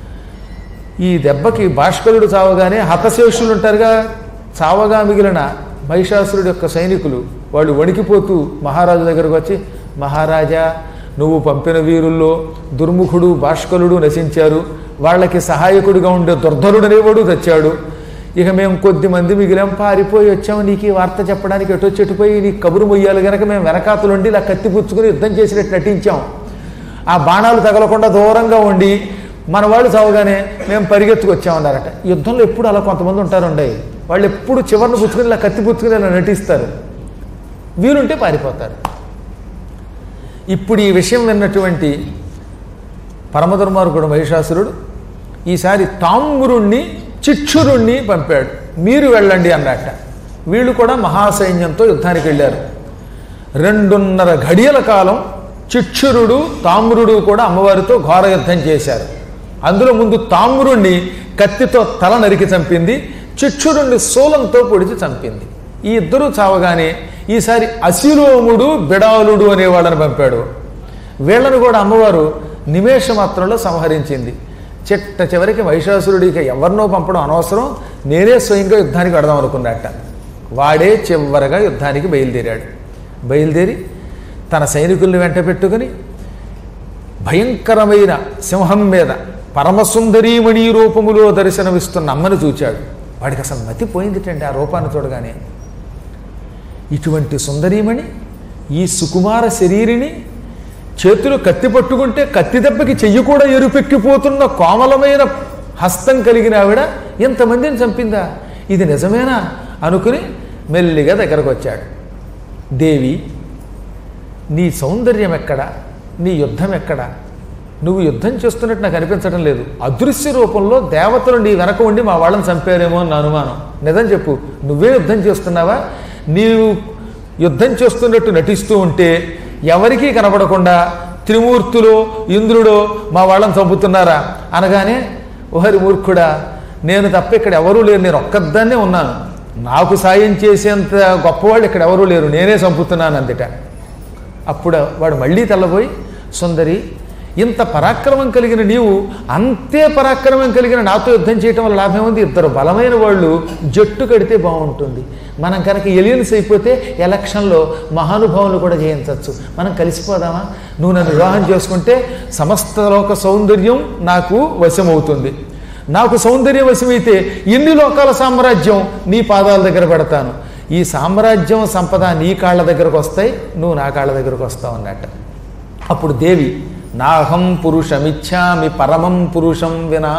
ఈ దెబ్బకి బాష్కలుడు చావగానే హతశేషులు ఉంటారుగా చావగా మిగిలిన మహిషాసురుడు యొక్క సైనికులు వాళ్ళు వణికిపోతూ మహారాజు దగ్గరకు వచ్చి మహారాజా నువ్వు పంపిన వీరుల్లో దుర్ముఖుడు బాష్కలుడు నశించారు వాళ్ళకి సహాయకుడిగా ఉండే దుర్ధరుడనేవాడు తెచ్చాడు ఇక మేము కొద్ది మంది మిగిలాం పారిపోయి వచ్చాము నీకు ఈ వార్త చెప్పడానికి ఎటో చెట్టుపోయి నీకు కబురు మొయ్యాలి కనుక మేము వెనకాతలుండి ఇలా కత్తి పుచ్చుకుని యుద్ధం చేసినట్టు నటించాం ఆ బాణాలు తగలకుండా దూరంగా ఉండి మన వాళ్ళు చావగానే మేము పరిగెత్తుకొచ్చామన్నారట యుద్ధంలో ఎప్పుడు అలా కొంతమంది ఉంటారుండే వాళ్ళు ఎప్పుడు చివరిని పుచ్చుకుని ఇలా కత్తి పుచ్చుకుని ఇలా నటిస్తారు వీలుంటే పారిపోతారు ఇప్పుడు ఈ విషయం విన్నటువంటి పరమదుర్మార్గుడు మహిషాసురుడు ఈసారి తామ్రుణ్ణి చిక్షురుణ్ణి పంపాడు మీరు వెళ్ళండి అన్నట్ట వీళ్ళు కూడా మహాసైన్యంతో యుద్ధానికి వెళ్ళారు రెండున్నర ఘడియల కాలం చిక్షురుడు తామ్రుడు కూడా అమ్మవారితో ఘోర యుద్ధం చేశారు అందులో ముందు తామ్రుణ్ణి కత్తితో తల నరికి చంపింది చిక్షురుణ్ణి శూలంతో పొడిచి చంపింది ఈ ఇద్దరూ చావగానే ఈసారి అశిలోముడు బిడాలుడు అనే వాళ్ళని పంపాడు వీళ్ళను కూడా అమ్మవారు నిమేష మాత్రంలో సంహరించింది చిట్ట చివరికి మహిషాసురుడికి ఎవరినో పంపడం అనవసరం నేనే స్వయంగా యుద్ధానికి వెడదాం అనుకున్నట్ట వాడే చివరగా యుద్ధానికి బయలుదేరాడు బయలుదేరి తన సైనికుల్ని వెంట పెట్టుకుని భయంకరమైన సింహం మీద పరమసుందరీమణి రూపములో దర్శనమిస్తున్న అమ్మను చూచాడు వాడికి అసలు మతి పోయిందిటండి ఆ రూపాన్ని చూడగానే ఇటువంటి సుందరీమణి ఈ సుకుమార శరీరిని చేతులు కత్తి పట్టుకుంటే కత్తి దెబ్బకి చెయ్యి కూడా ఎరుపెక్కిపోతున్న కోమలమైన హస్తం కలిగిన ఆవిడ ఇంతమందిని చంపిందా ఇది నిజమేనా అనుకుని మెల్లిగా దగ్గరకు వచ్చాడు దేవి నీ సౌందర్యం ఎక్కడ నీ యుద్ధం ఎక్కడ నువ్వు యుద్ధం చేస్తున్నట్టు నాకు అనిపించడం లేదు అదృశ్య రూపంలో దేవతలు నీ వెనక ఉండి మా వాళ్ళని చంపారేమో అని నా అనుమానం నిజం చెప్పు నువ్వే యుద్ధం చేస్తున్నావా నీవు యుద్ధం చేస్తున్నట్టు నటిస్తూ ఉంటే ఎవరికీ కనబడకుండా త్రిమూర్తులు ఇంద్రుడు మా వాళ్ళని చంపుతున్నారా అనగానే ఓహరి మూర్ఖుడా నేను తప్ప ఇక్కడ ఎవరూ లేరు నేను ఒక్కదాన్నే ఉన్నాను నాకు సాయం చేసేంత గొప్పవాళ్ళు ఇక్కడ ఎవరూ లేరు నేనే చంపుతున్నాను అందుట అప్పుడు వాడు మళ్ళీ తెల్లబోయి సుందరి ఇంత పరాక్రమం కలిగిన నీవు అంతే పరాక్రమం కలిగిన నాతో యుద్ధం చేయటం వల్ల లాభం ఉంది ఇద్దరు బలమైన వాళ్ళు జట్టు కడితే బాగుంటుంది మనం కనుక ఎలియన్స్ అయిపోతే ఎలక్షన్లో మహానుభావులు కూడా జయించవచ్చు మనం కలిసిపోదామా నువ్వు నన్ను వివాహం చేసుకుంటే సమస్త లోక సౌందర్యం నాకు వశమవుతుంది నాకు సౌందర్యం వశమైతే ఇన్ని లోకాల సామ్రాజ్యం నీ పాదాల దగ్గర పెడతాను ఈ సామ్రాజ్యం సంపద నీ కాళ్ళ దగ్గరకు వస్తాయి నువ్వు నా కాళ్ళ దగ్గరకు వస్తావు అన్నట్టు అప్పుడు దేవి నాహం పురుషమిచ్చామి పరమం పురుషం వినా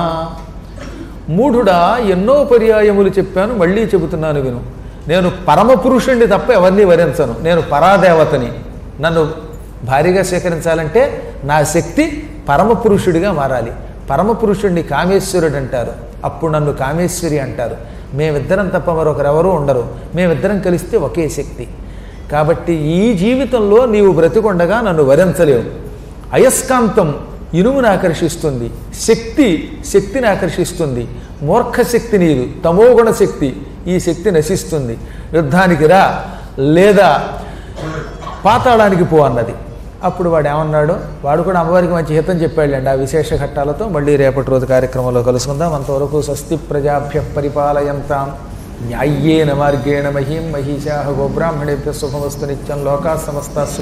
మూఢుడా ఎన్నో పర్యాయములు చెప్పాను మళ్ళీ చెబుతున్నాను విను నేను పరమ పురుషుణ్ణి తప్ప ఎవరిని వరించను నేను పరాదేవతని నన్ను భారీగా స్వీకరించాలంటే నా శక్తి పరమ పురుషుడిగా మారాలి పరమ పురుషుడిని కామేశ్వరుడు అంటారు అప్పుడు నన్ను కామేశ్వరి అంటారు మేమిద్దరం తప్ప మరొకరెవరూ ఉండరు మేమిద్దరం కలిస్తే ఒకే శక్తి కాబట్టి ఈ జీవితంలో నీవు బ్రతికొండగా నన్ను వరించలేవు అయస్కాంతం ఇనుమును ఆకర్షిస్తుంది శక్తి శక్తిని ఆకర్షిస్తుంది మూర్ఖ శక్తి నీరు తమోగుణ శక్తి ఈ శక్తి నశిస్తుంది యుద్ధానికి రా లేదా పాతాళానికి పో అన్నది అప్పుడు వాడు ఏమన్నాడు వాడు కూడా అమ్మవారికి మంచి హితం చెప్పాడులేండి ఆ విశేష ఘట్టాలతో మళ్ళీ రేపటి రోజు కార్యక్రమంలో కలుసుకుందాం అంతవరకు స్వస్తి ప్రజాభ్య పరిపాలయంతాం న్యాయ్యేన మార్గేణ మహీం మహిషా గోబ్రాహ్మణేభ్య శుభమస్తు నిత్యం లోకా సమస్త